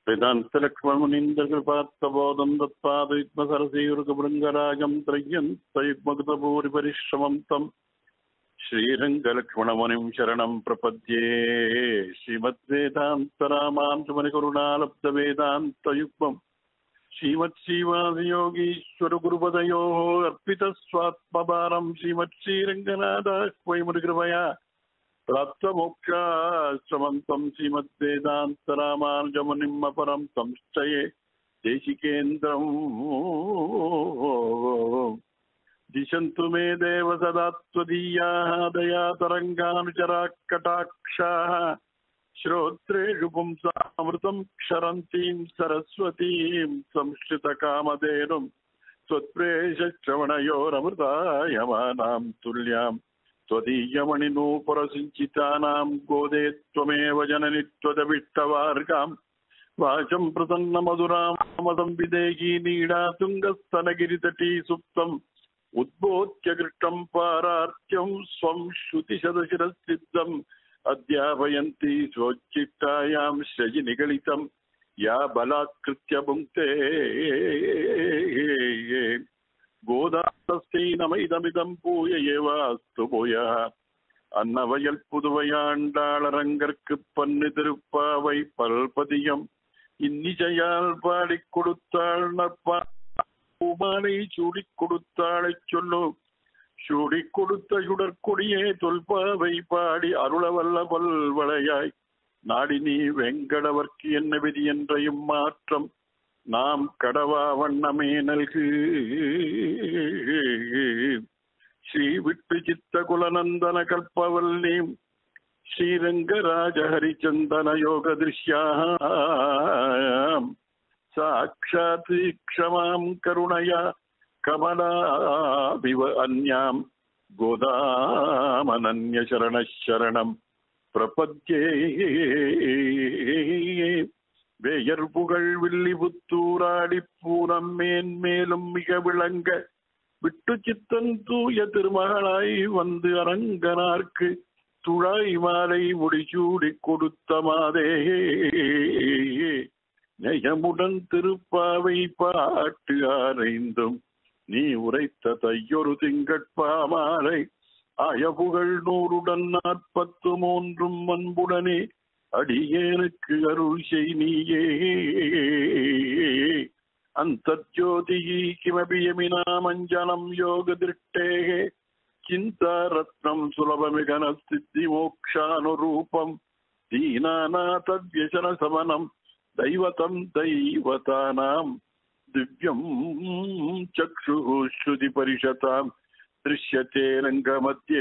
वेदान्तलक्ष्मणमुनीन्द्रकृपात्तबोधं दत्पादयुग्मसरसीरुगभृङ्गराजं त्रय्यन्तयुग्मकृतभूरिपरिश्रमं तम् श्रीरङ्गलक्ष्मणमुनिं शरणं प्रपद्ये श्रीमद्वेदान्तरामान्तमनिकरुणालब्धवेदान्तयुग्मम् श्रीमत्श्रीवासयोगीश्वरगुरुपदयोः अर्पितस्वात्मभारं श्रीमत्श्रीरङ्गनाथाह्वयमुनिकृपया प्राप्तमोक्षाश्रमन्तं श्रीमद्वेदान्तरामानुजमुनिम् अपरं संश्चये देशिकेन्द्रम् दिशन्तु मे देव सदा त्वदीयाः दयातरङ्गानुचराः कटाक्षाः श्रोत्रेषु पुंसामृतं क्षरन्तीं सरस्वतीं संश्रितकामधेनुं त्वत्प्रेषश्रवणयोरमृतायमानां तुल्यां त्वदीयमणिनूपुरसिञ्चितानां गोदे त्वमेव जननि त्वदविष्टवार्गाम् वाचं प्रसन्नमधुरामदं विदेही नीडातुङ्गस्तनगिरितटी सुप्तम् उद्बोध्य कृष्णं पारार्त्यं स्वं श्रुतिशतशिरसिद्धम् अध्यापयन्ती स्वोच्चिष्टायां सृजि निगलितं या बलात्कृत्य भुङ्क्ते கோதாஸ்தை நமைதமிதம் பூய ஏவாஸ்து போயா அன்னவயல் புதுவையாண்டாளரங்கற்கு பன்னு திருப்பாவை பல்பதியம் இன்னிசையால் பாடிக் கொடுத்தாள் நற்பா பூமாலை சூடிக் கொடுத்தாளைச் சொல்லு சூடிக் கொடுத்த சுடற்கொடியே தொல்பாவை பாடி அருளவல்ல பல்வளையாய் நாடி நீ வெங்கடவர்க்கு என்ன விதி என்றையும் மாற்றம் நாம் கடவா வண்ணமே நல்கு ஸ்ரீ விட்டு சித்த குலநந்தன கல்பவல்லி ஸ்ரீரங்கராஜ ஹரிச்சந்தன யோக திருஷ்யாம் சாட்சாத் க்ஷமாம் கருணயா கமலாபிவ அந்யாம் கோதாமனன்ய சரண சரணம் பிரபத்யே வேயர் புகழ் வில்லிபுத்தூராடி பூரம் மேன்மேலும் மிக விளங்க விட்டு சித்தன் தூய திருமகளாய் வந்து அரங்கனார்க்கு துழாய் மாலை முடிசூடி கொடுத்த மாதே நயமுடன் திருப்பாவை பாட்டு ஆரைந்தும் நீ உரைத்த தையொரு திங்கட்பாமாலை அயபுகள் நூறுடன் நாற்பத்து மூன்றும் அன்புடனே அடியேனுக்கு அருள் செய் நீயே அந்தர்ஜோதிகி கிமபி யமினாமஞ்சனம் யோக திருஷ்டேः चिन्तारत्नं सुलभमिघनस्थितिमोक्षानुरूपं दीनानाथव्यसनसमनं दैवतं दैवतानां दिव्यं चक्षुः श्रुतिपरिषतां दृश्यते रङ्गमध्ये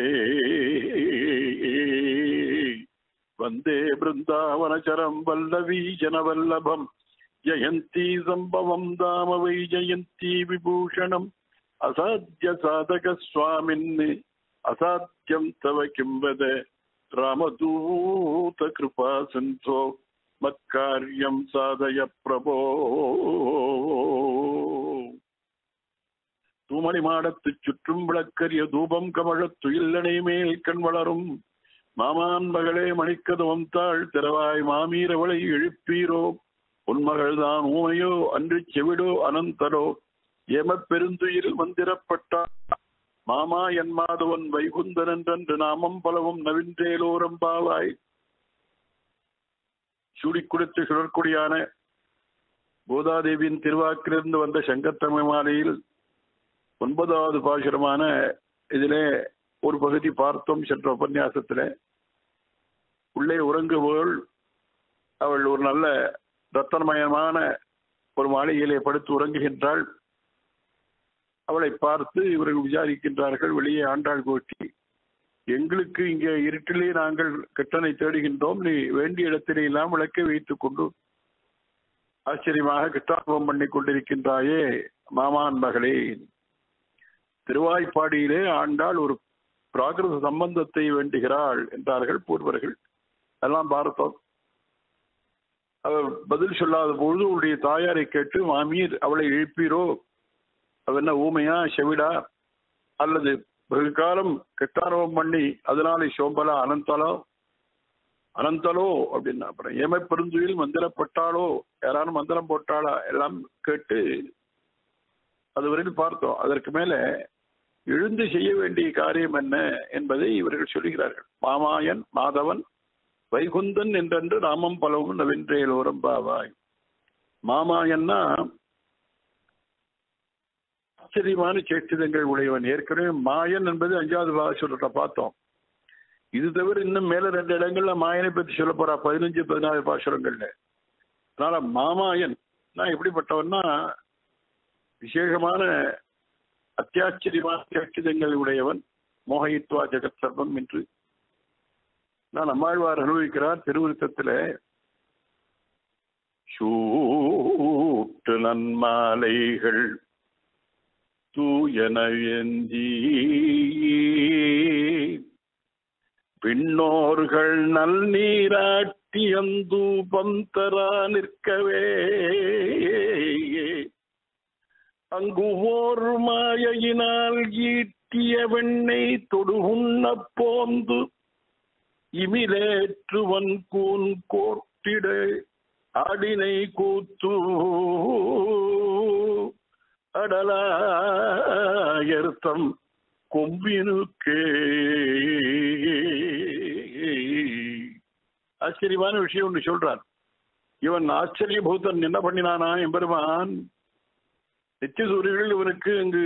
वन्दे बृन्दावनचरं वल्लवीजनवल्लभम् जयन्ती सम्भवं धाम वै जयन्ती विभूषणम् असाध्य साधकस्वामिन् असाध्यं तव किं वद रामदूतकृपा सिन्धो मत्कार्यं साधय प्रभो தூமணி மாடத்து சுற்றும் விளக்கரிய தூபம் கமழத் துயில்லணை மேல் கண் வளரும் மாமான் மகளே மணிக்கதவம் தாழ் திறவாய் மாமீரவளை எழுப்பீரோ உன்மகள் தான் ஊமையோ அன்று செவிடோ அனந்தரோ ஏமப் பெருந்துயில் மந்திரப்பட்டார் மாமா என் மாதவன் வைகுந்தன் என்றென்று நாமம் பலவும் நவின்றேலோரம்பாவாய் சூடிக் கொடுத்து சுழற்குடியான கோதாதேவியின் திருவாக்கிலிருந்து வந்த சங்கத்தமிழ் மாலையில் ஒன்பதாவது பாசுரமான இதிலே ஒரு பகுதி பார்த்தோம் சென்ற உபன்யாசத்திலே உள்ளே உறங்குவோள் அவள் ஒரு நல்ல ரத்தனமயமான ஒரு மாளிகையிலே படுத்து உறங்குகின்றாள் அவளை பார்த்து இவர்கள் விசாரிக்கின்றார்கள் வெளியே ஆண்டாள் கோட்டி எங்களுக்கு இங்கே இருட்டிலே நாங்கள் கெட்டனை தேடுகின்றோம் நீ வேண்டிய இடத்திலே எல்லாம் விளக்கை வைத்துக் கொண்டு ஆச்சரியமாக கிட்டாபம் பண்ணி கொண்டிருக்கின்றாயே மாமான் மகளே திருவாய்ப்பாடியிலே ஆண்டாள் ஒரு பிராகிருத சம்பந்தத்தை வேண்டுகிறாள் என்றார்கள் பூர்வர்கள் எல்லாம் பார்த்தோம் அவர் பதில் சொல்லாத பொழுது உடைய தாயாரை கேட்டு மாமீர் அவளை எழுப்பீரோ அவ என்ன ஊமையா செவிடா அல்லது வெகு காலம் கெட்டாரவம் பண்ணி அதனாலே சோம்பலா அனந்தாலோ அனந்தலோ அப்படின்னா அப்புறம் ஏமை பெருந்துயில் மந்திரப்பட்டாலோ யாராலும் மந்திரம் போட்டாளா எல்லாம் கேட்டு அதுவரையில் பார்த்தோம் அதற்கு மேல எழுந்து செய்ய வேண்டிய காரியம் என்ன என்பதை இவர்கள் சொல்லுகிறார்கள் மாமாயன் மாதவன் வைகுந்தன் என்றென்று ராமம் பலவும் நவென்றேலோரம் பாவாய் மாமாயன்னா ஆச்சரியமான சேட்டிதங்கள் உடையவன் ஏற்கனவே மாயன் என்பது அஞ்சாவது பாசுரத்தை பார்த்தோம் இது தவிர இன்னும் மேல ரெண்டு இடங்கள்ல மாயனை பத்தி சொல்ல போறா பதினஞ்சு பதினாறு பாசுரங்கள்ல அதனால மாமாயன் நான் எப்படிப்பட்டவன்னா விசேஷமான அத்தியாச்சரியமான சேட்டிதங்கள் உடையவன் மோகயித்வா ஜெகத் சர்வம் என்று நான் நம்மாழ்வார் அனுபவிக்கிறார் திருவிருத்தத்துல சூட்டு நன்மாலைகள் தூயனவேந்தி பின்னோர்கள் நல் நீராட்டி அந்தூபம் தரா நிற்கவே அங்கு ஓர் மாயையினால் ஈட்டிய வெண்ணை தொடுகுண்ண போந்து இமிலேற்றுவன் கூன் கோட்டிட ஆடினை கூத்து அடலாயர்த்தம் கொம்பினுக்கே ஆச்சரியமான விஷயம் ஒன்று சொல்றான் இவன் ஆச்சரியபூதன் என்ன பண்ணினானா எம்பெருமான் நித்திய சூரியர்கள் இவனுக்கு இங்கு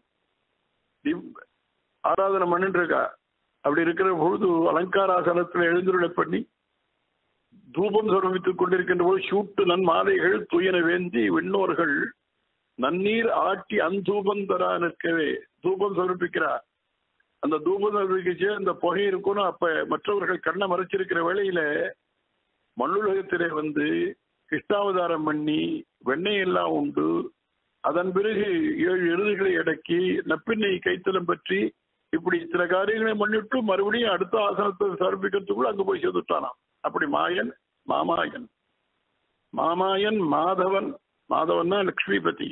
திவ்- ஆராதனை பண்ணிட்டு இருக்கா அப்படி இருக்கிற பொழுது அலங்காராசனத்தில் எழுந்துருளை பண்ணி தூபம் சமர்ப்பித்துக் கொண்டிருக்கின்ற போது சூட்டு நன்மாலைகள் துயன வேந்தி விண்ணோர்கள் நன்னீர் ஆட்டி அந்தூபம் தரா நிற்கவே தூபம் சமர்ப்பிக்கிறார் அந்த தூபம் சமர்ப்பிச்சு அந்த புகை இருக்கணும் அப்ப மற்றவர்கள் கண்ணை மறைச்சிருக்கிற வேளையில மண்ணுலகத்திலே வந்து கிருஷ்ணாவதாரம் பண்ணி வெண்ணெய் எல்லாம் உண்டு அதன் பிறகு ஏழு எருதுகளை அடக்கி நப்பிண்ணை கைத்தலம் பற்றி இப்படி சில காரியங்களை பண்ணிட்டு மறுபடியும் அடுத்த ஆசனத்தை சமர்ப்பிக்கிறதுக்குள்ள அங்க போய் சேர்ந்துட்டானாம் அப்படி மாயன் மாமாயன் மாமாயன் மாதவன் மாதவன்னா லக்ஷ்மிபதி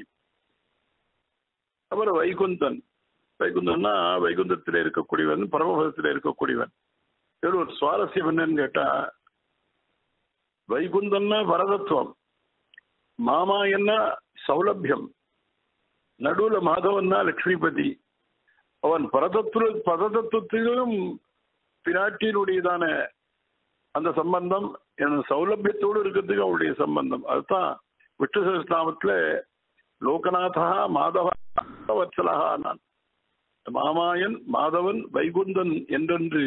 அப்புறம் வைகுந்தன் வைகுந்தன்னா வைகுந்தத்தில் இருக்கக்கூடியவன் பரமபதத்தில் இருக்கக்கூடியவன் இதில் ஒரு சுவாரஸ்யம் என்னன்னு கேட்டா வைகுந்தன்னா பரதத்துவம் மாமாயன்னா சௌலபியம் நடுவுல மாதவன்னா லக்ஷ்மிபதி அவன் பரதத்துவ பரதத்துவத்திலும் பிராட்டியினுடையதான அந்த சம்பந்தம் என் சௌலபியத்தோடு இருக்கிறதுக்கு அவருடைய சம்பந்தம் அதுதான் விஷ்ணு சகஸ்நாமத்துல லோகநாதா மாதவ வத்சலகா நான் மாமாயன் மாதவன் வைகுந்தன் என்றென்று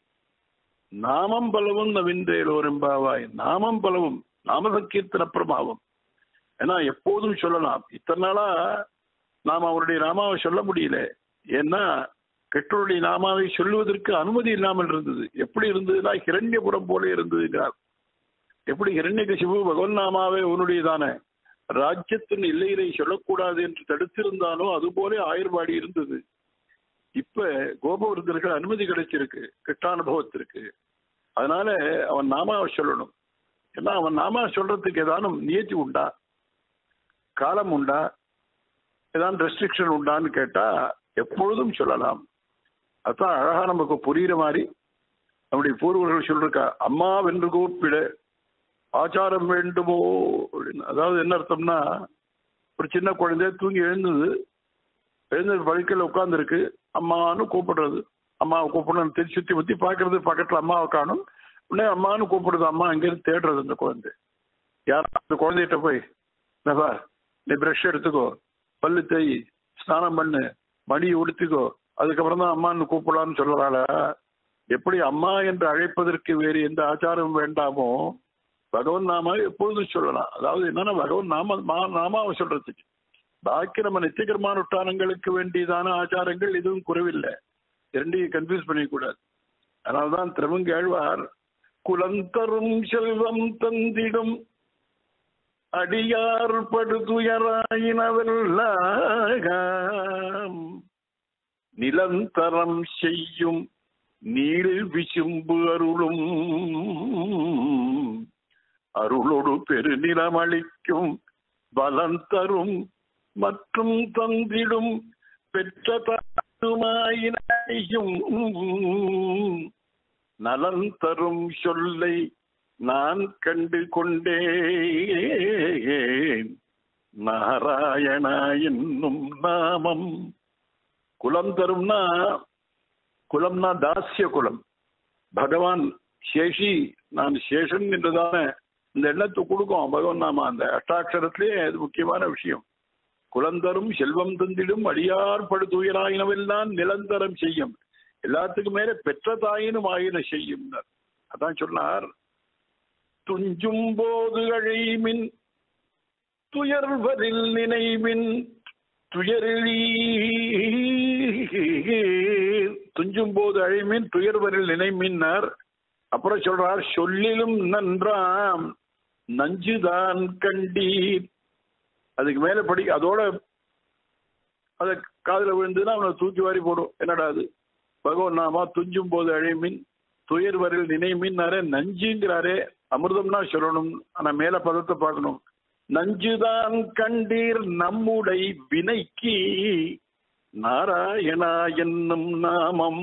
நாமம் பலவும் நவின்றேலோர் எம்பாவாய் நாமம் பலவும் நாம சங்கீர்த்தன பிரமாவம் ஏன்னா எப்போதும் சொல்லலாம் இத்தனை நாளா நாம் அவருடைய நாமாவை சொல்ல முடியல ஏன்னா கெட்டருடைய நாமாவை சொல்லுவதற்கு அனுமதி இல்லாமல் இருந்தது எப்படி இருந்ததுன்னா ஹிரண்யபுரம் போல இருந்ததுங்கிறார் எப்படி ஹிரண்யகசிபு பகவன் நாமாவே உன்னுடையதான ராஜ்யத்தின் எல்லையிலே சொல்லக்கூடாது என்று தடுத்திருந்தானோ அதுபோல ஆயுர்வாடி இருந்தது இப்ப கோபவர்தனுக்கு அனுமதி கிடைச்சிருக்கு கிட்டானுபவத்திற்கு அதனால அவன் நாமாவை சொல்லணும் ஏன்னா அவன் நாமா சொல்றதுக்கு ஏதானும் நியத்தி உண்டா காலம் உண்டா ஏதாவது ரெஸ்ட்ரிக்ஷன் உண்டான்னு கேட்டா எப்பொழுதும் சொல்லலாம் அதான் அழகா நமக்கு புரியுற மாதிரி நம்முடைய பூர்வர்கள் சொல்லிருக்கா அம்மா வென்று கூப்பிட ஆச்சாரம் வேண்டுமோ அப்படின்னு அதாவது என்ன அர்த்தம்னா ஒரு சின்ன குழந்தை தூங்கி எழுந்தது எழுந்தது படுக்கையில் உட்காந்துருக்கு அம்மான்னு கூப்பிடுறது அம்மாவை கூப்பிடணும் திருச்சி சுத்தி முத்தி பார்க்கறது பக்கத்துல அம்மாவை காணும் உடனே அம்மான்னு கூப்பிடுறது அம்மா அங்கேருந்து தேடுறது அந்த குழந்தை யார் அந்த குழந்தைகிட்ட போய் நபா நீ ப்ரஷ் எடுத்துக்கோ பல்லு தேய் ஸ்நானம் பண்ணு மடி உடுத்திக்கோ அதுக்கப்புறம் தான் அம்மான்னு கூப்பிடலான்னு சொல்லலால எப்படி அம்மா என்று அழைப்பதற்கு வேறு எந்த ஆச்சாரமும் வேண்டாமோ பகவன் நாமா எப்பொழுதும் சொல்லலாம் அதாவது என்னன்னா பகவன் நாம மா- நாமாவை சொல்றதுக்கு பாக்கி நம்ம நித்தியகரமானுஷ்டானங்களுக்கு வேண்டியதான ஆச்சாரங்கள் எதுவும் குறைவில்லை இரண்டையும் கன்ஃபியூஸ் பண்ணிக்கூடாது அதனால்தான் திருமங்க ஆழ்வார் குலந்தரும் செல்வம் தந்திடும் அடியார் படுதுயராயினவெல்லாம் நிலந்தரம் செய்யும் நீள் விசும்பு அருளும் அருளொடு பெருநிலமளிக்கும் பலம் தரும் மற்றும் தந்திடும் பெற்ற தாயுமாயினையும் நலன் தரும் சொல்லை நான் கண்டு கொண்டேன் நாராயணா என்னும் நாமம் குலம் தரும்னா குலம்னா தாசிய குலம் பகவான் சேஷி நான் சேஷன் என்றுதான இந்த எண்ணத்தை கொடுக்கும் பகவான் நாம அந்த அஷ்டாட்சரத்திலே அது முக்கியமான விஷயம் குலந்தரும் செல்வம் தந்திடும் அடியார் படுதுயராயினவெல்லாம் நிரந்தரம் செய்யும் எல்லாத்துக்கும் மேல பெற்ற தாயினும் ஆயின செய்யும் அதான் சொன்னார் துஞ்சும் போது அழைமின் துயர்வதில் நினைவின் துயரிழி துஞ்சும் போது அழைமின் துயர்வரில் நினைமின்னார் அப்புறம் சொல்றார் சொல்லிலும் நன்றாம் நஞ்சுதான் கண்டீர் அதுக்கு மேல படி அதோட அத காதுல விழுந்துன்னா அவனை தூக்கி வாரி போடும் என்னடா அது பகவான் நாமா துஞ்சும் போது அழைமின் துயர் வரில் நினைமின்னாரே நஞ்சுங்கிறாரே அமிர்தம்னா சொல்லணும் ஆனா மேல பதத்தை பார்க்கணும் நஞ்சுதான் கண்டீர் நம்முடை வினைக்கு நாராயணா என்னும் நாமம்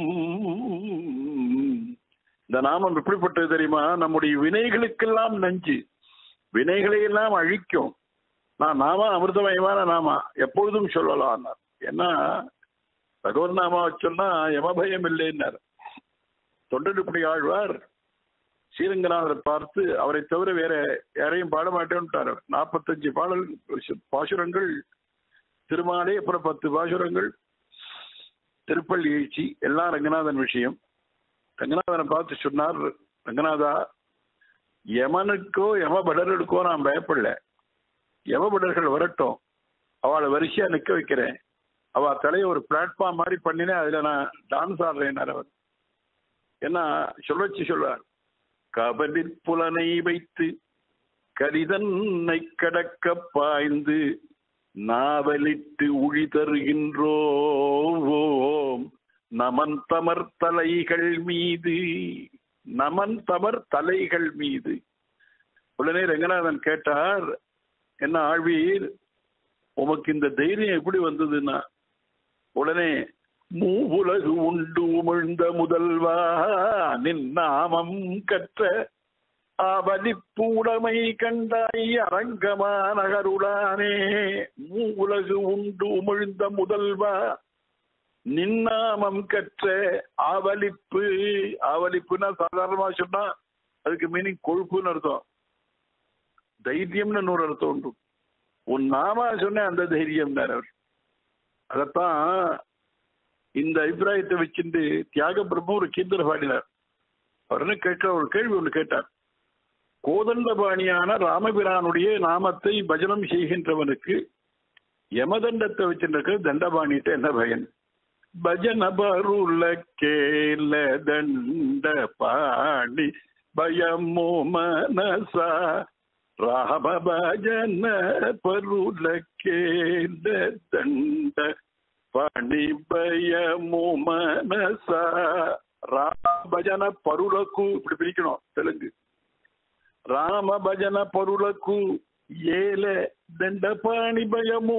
இந்த நாமம் எப்படிப்பட்டது தெரியுமா நம்முடைய வினைகளுக்கெல்லாம் நஞ்சு வினைகளை எல்லாம் அழிக்கும் நான் நாமா அமிர்தமயமான நாமா எப்பொழுதும் சொல்லலாம் ஏன்னா பகவன் நாமா சொன்னா யமபயம் இல்லைன்னார் தொண்டடுப்படி ஆழ்வார் ஸ்ரீரங்கநாதரை பார்த்து அவரை தவிர வேற யாரையும் பாட மாட்டேன்ட்டார் நாற்பத்தஞ்சு பாடல் பாசுரங்கள் திருமாலே அப்புறம் பத்து பாசுரங்கள் திருப்பள்ளி எழுச்சி எல்லாம் ரங்கநாதன் விஷயம் ரங்கநாதனை பார்த்து சொன்னார் ரங்கநாதா யமனுக்கோ யமபடர்களுக்கோ நான் பயப்படல யமபடர்கள் வரட்டும் அவளை வரிசையா நிக்க வைக்கிறேன் அவ தலையை ஒரு பிளாட்ஃபார்ம் மாதிரி பண்ணினேன் அதுல நான் டான்ஸ் ஆடுறேன் அவர் என்ன சொல்லச்சு சொல்றார் கபலிற் புலனை வைத்து கரிதன்னை கடக்க பாய்ந்து நாவலிட்டு உழி தருகின்றோம் நமன் தமர் தலைகள் மீது நமன் தமர் தலைகள் மீது உடனே ரங்கநாதன் கேட்டார் என்ன ஆழ்வீர் உமக்கு இந்த தைரியம் எப்படி வந்ததுன்னா உடனே மூவுலகு உண்டு உமிழ்ந்த முதல்வா நின் நாமம் கற்ற அவலிப்பூடமை கண்டாய் அரங்கமா நகருளானே மூவுலகு உண்டு உமிழ்ந்த முதல்வா நின்னாமம் கற்ற ஆவலிப்பு ஆவலிப்புன்னா சாதாரணமா சொன்னா அதுக்கு மீனிங் கொழுப்புன்னு அர்த்தம் தைரியம்னு இன்னொரு அர்த்தம் உண்டு உன் நாமா சொன்ன அந்த தைரியம் தான் அவர் அதத்தான் இந்த அபிப்பிராயத்தை வச்சுட்டு தியாக பிரம்ம ஒரு கீர்த்தனை பாடினார் அவர் என்ன கேட்க ஒரு கேள்வி ஒன்று கேட்டார் கோதண்டபாணியான ராமபிரானுடைய நாமத்தை பஜனம் செய்கின்றவனுக்கு யமதண்டத்தை வச்சிருக்க தண்டபாணிட்ட என்ன பயன் பஜன பருள கேல தண்ட பாணி பயமோ மனசா ராம பஜன பருள கேல தண்ட பணி பயமோ மனசா ராம பஜன பருளக்கு இப்படி பிரிக்கணும் தெலுங்கு రామ భజన పరులకు ஏல தண்டபாணி பயமோ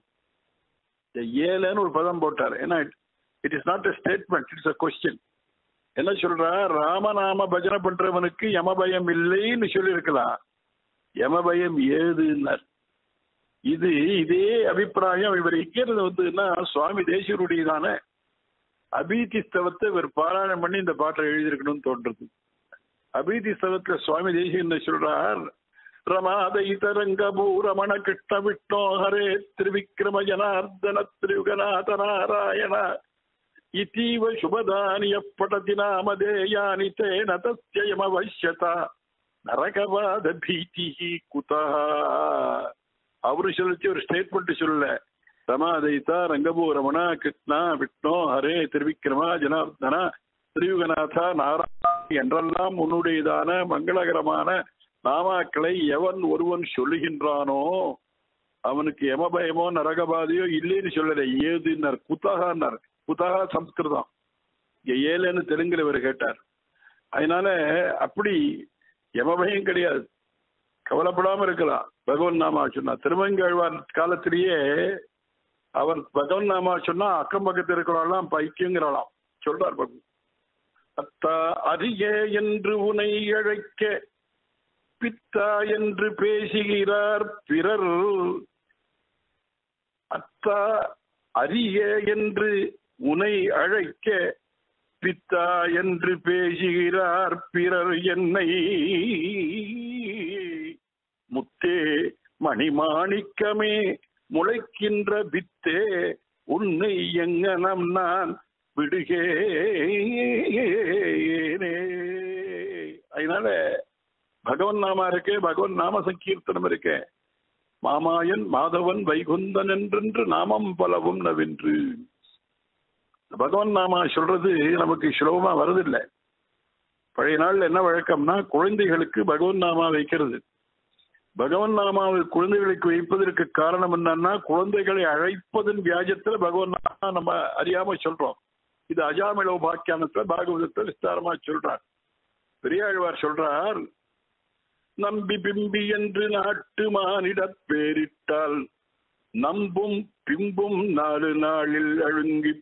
ஏலன்னு ஒரு பதம் போட்டார் ஏன்னா it is not a statement it's a question என்ன சொல்றா ராமநாம பஜனை பண்றவனுக்கு யமபயம் இல்லைன்னு சொல்லியிருக்கலாம் யமபயம் ஏதுன்னார் இது இதே அபிப்பிராயம் இவர் எங்கிருந்து வந்ததுன்னா சுவாமி தேசியருடையதான அபீதி ஸ்தவத்தை இவர் பாராயணம் பண்ணி இந்த பாட்டை எழுதியிருக்கணும்னு தோன்றது அபீதி ஸ்தவத்துல சுவாமி தேசிய என்ன சொல்றார் ரமாதயித ரங்கபூரமண கிருஷ்ண விஷ்ணோ ஹரே திரிவிக்ரம ஜனார்தன திரியுகநாத நாராயண இத்தீவ சுபதானி எப்படதி நாமதேயானி தேன தஸ்யமவசியதா நரகவாத பீதி குதா அவரு சொல்லிச்சு ஒரு ஸ்டேட்மெண்ட் சொல்லல ரமாதயிதா ரங்கபூரமண கிருஷ்ணா விஷ்ணோ ஹரே திருவிக்ரமா ஜனார்தனா திரியுகநாதா நாராயண என்றெல்லாம் உன்னுடையதான மங்களகரமான நாமாக்களை எவன் ஒருவன் சொல்லுகின்றானோ அவனுக்கு யமபயமோ நரகபாதையோ இல்லைன்னு சொல்லல ஏதுன்னார் குத்தகான்னார் குத்தகா சம்ஸ்கிருதம் இங்க ஏலேன்னு தெலுங்குல இவர் கேட்டார் அதனால அப்படி யமபயம் கிடையாது கவலைப்படாம இருக்கலாம் பகவன் நாமா சொன்னா திருமங்கழ்வார் காலத்திலேயே அவர் பகவன் நாமா சொன்னா அக்கம் பக்கத்தில் இருக்கிறவெல்லாம் பைக்கியங்கிறாளாம் சொல்றார் பகவான் அத்தா அரிய என்று உனை அழைக்க பித்தா என்று பேசுகிறார் பிறர் அத்தா அரிய என்று உனை அழைக்க பித்தா என்று பேசுகிறார் பிறர் என்னை முத்தே மணிமாணிக்கமே முளைக்கின்ற வித்தே உன்னை எங்கனம் நான் விடுகேனே அதனால பகவன் நாமா இருக்கே பகவன் நாம சங்கீர்த்தனம் இருக்கே மாமாயன் மாதவன் வைகுந்தன் என்றென்று நாமம் பலவும் நவென்று பகவன் நாமா சொல்றது நமக்கு சுலபமா வருதில்லை பழைய நாள்ல என்ன வழக்கம்னா குழந்தைகளுக்கு பகவன் நாமா வைக்கிறது பகவன் நாமாவை குழந்தைகளுக்கு வைப்பதற்கு காரணம் என்னன்னா குழந்தைகளை அழைப்பதன் வியாஜத்துல பகவன் நாமா நம்ம அறியாம சொல்றோம் இது அஜாமிளோ பாக்கியானத்துல பாகவதத்துல விஸ்தாரமா சொல்றார் பெரியாழ்வார் சொல்றார் நம்பி பிம்பி என்று நாட்டு மானிடப் பேரிட்டால் நம்பும் பிம்பும் நாலு நாளில் அழுங்கிப்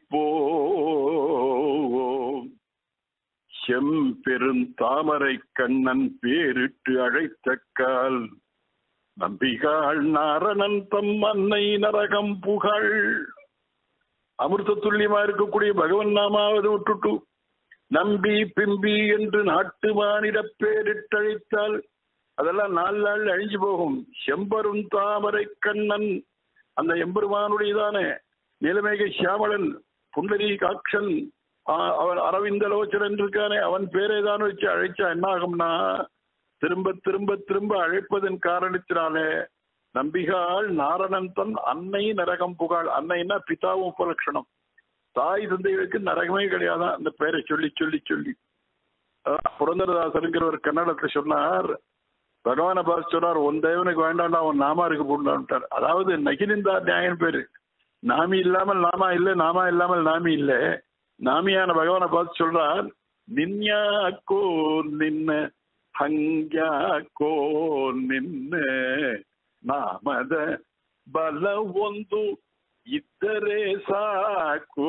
போம் செம்பெரும் தாமரை கண்ணன் பேரிட்டு அழைத்த கால் நம்பிகாள் நாரணன் தம் அன்னை நரகம் புகழ் அமிர்த துல்லியமா இருக்கக்கூடிய பகவன் நாமாவது விட்டுட்டு நம்பி பிம்பி என்று நாட்டு மானிட பேரிட்டழைத்தால் அதெல்லாம் நாலு நாள் அழிஞ்சு போகும் செம்பரும் தாமரை கண்ணன் அந்த எம்பெருமானுடையதானே நிலமேக சியாமளன் புண்டரி காக்ஷன் அவன் அரவிந்தலோச்சரன் இருக்கானே அவன் பேரை தான் வச்சு அழைச்சா என்ன ஆகும்னா திரும்ப திரும்ப திரும்ப அழைப்பதன் காரணத்தினாலே நம்பிகாள் நாரணன் தன் அன்னை நரகம் புகாள் அன்னைன்னா பிதாவும் உபலட்சணம் தாய் தந்தைகளுக்கு நரகமே கிடையாதான் அந்த பேரை சொல்லி சொல்லி சொல்லி புரந்தரதாசருங்கிற ஒரு கன்னடத்தை சொன்னார் பகவான பார்த்து சொன்னார் உன் தேவனுக்கு வேண்டாம்டா அவன் நாமா இருக்கு போட்டார் அதாவது நகினிந்தா நியாயம் பேரு நாமி இல்லாமல் நாமா இல்லை நாமா இல்லாமல் நாமி இல்லை நாமியான பகவானை பார்த்து சொல்றார் நின்யாக்கோ நின்ன ಹಂಗ್ಯಾಕೋ ನಿನ್ನ ನಾಮದ ಬಲ ಒಂದು ಇದ್ದರೆ ಸಾಕೋ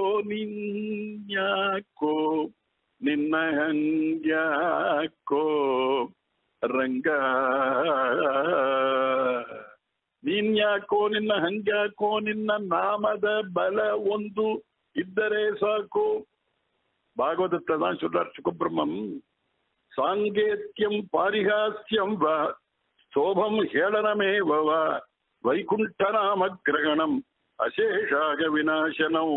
ನಿನ್ಯಾಕೋ ನಿನ್ನ ಹಂಗ್ಯಾಕೋ ರಂಗ ನೀನ್ಯಾಕೋ ನಿನ್ನ ಹಂಗ್ಯಾಕೋ ನಿನ್ನ ನಾಮದ ಬಲ ಒಂದು ಇದ್ದರೆ ಸಾಕು ಭಾಗವತத்தை தான் சொல்றார் சுகபிரம்மம் சாங்கேத்தியம் பாரிகாஸ்யம் வ சோபம் ஹேளனமே வ வைகுண்டநாம கிரகணம் அசேஷாக விநாசனம்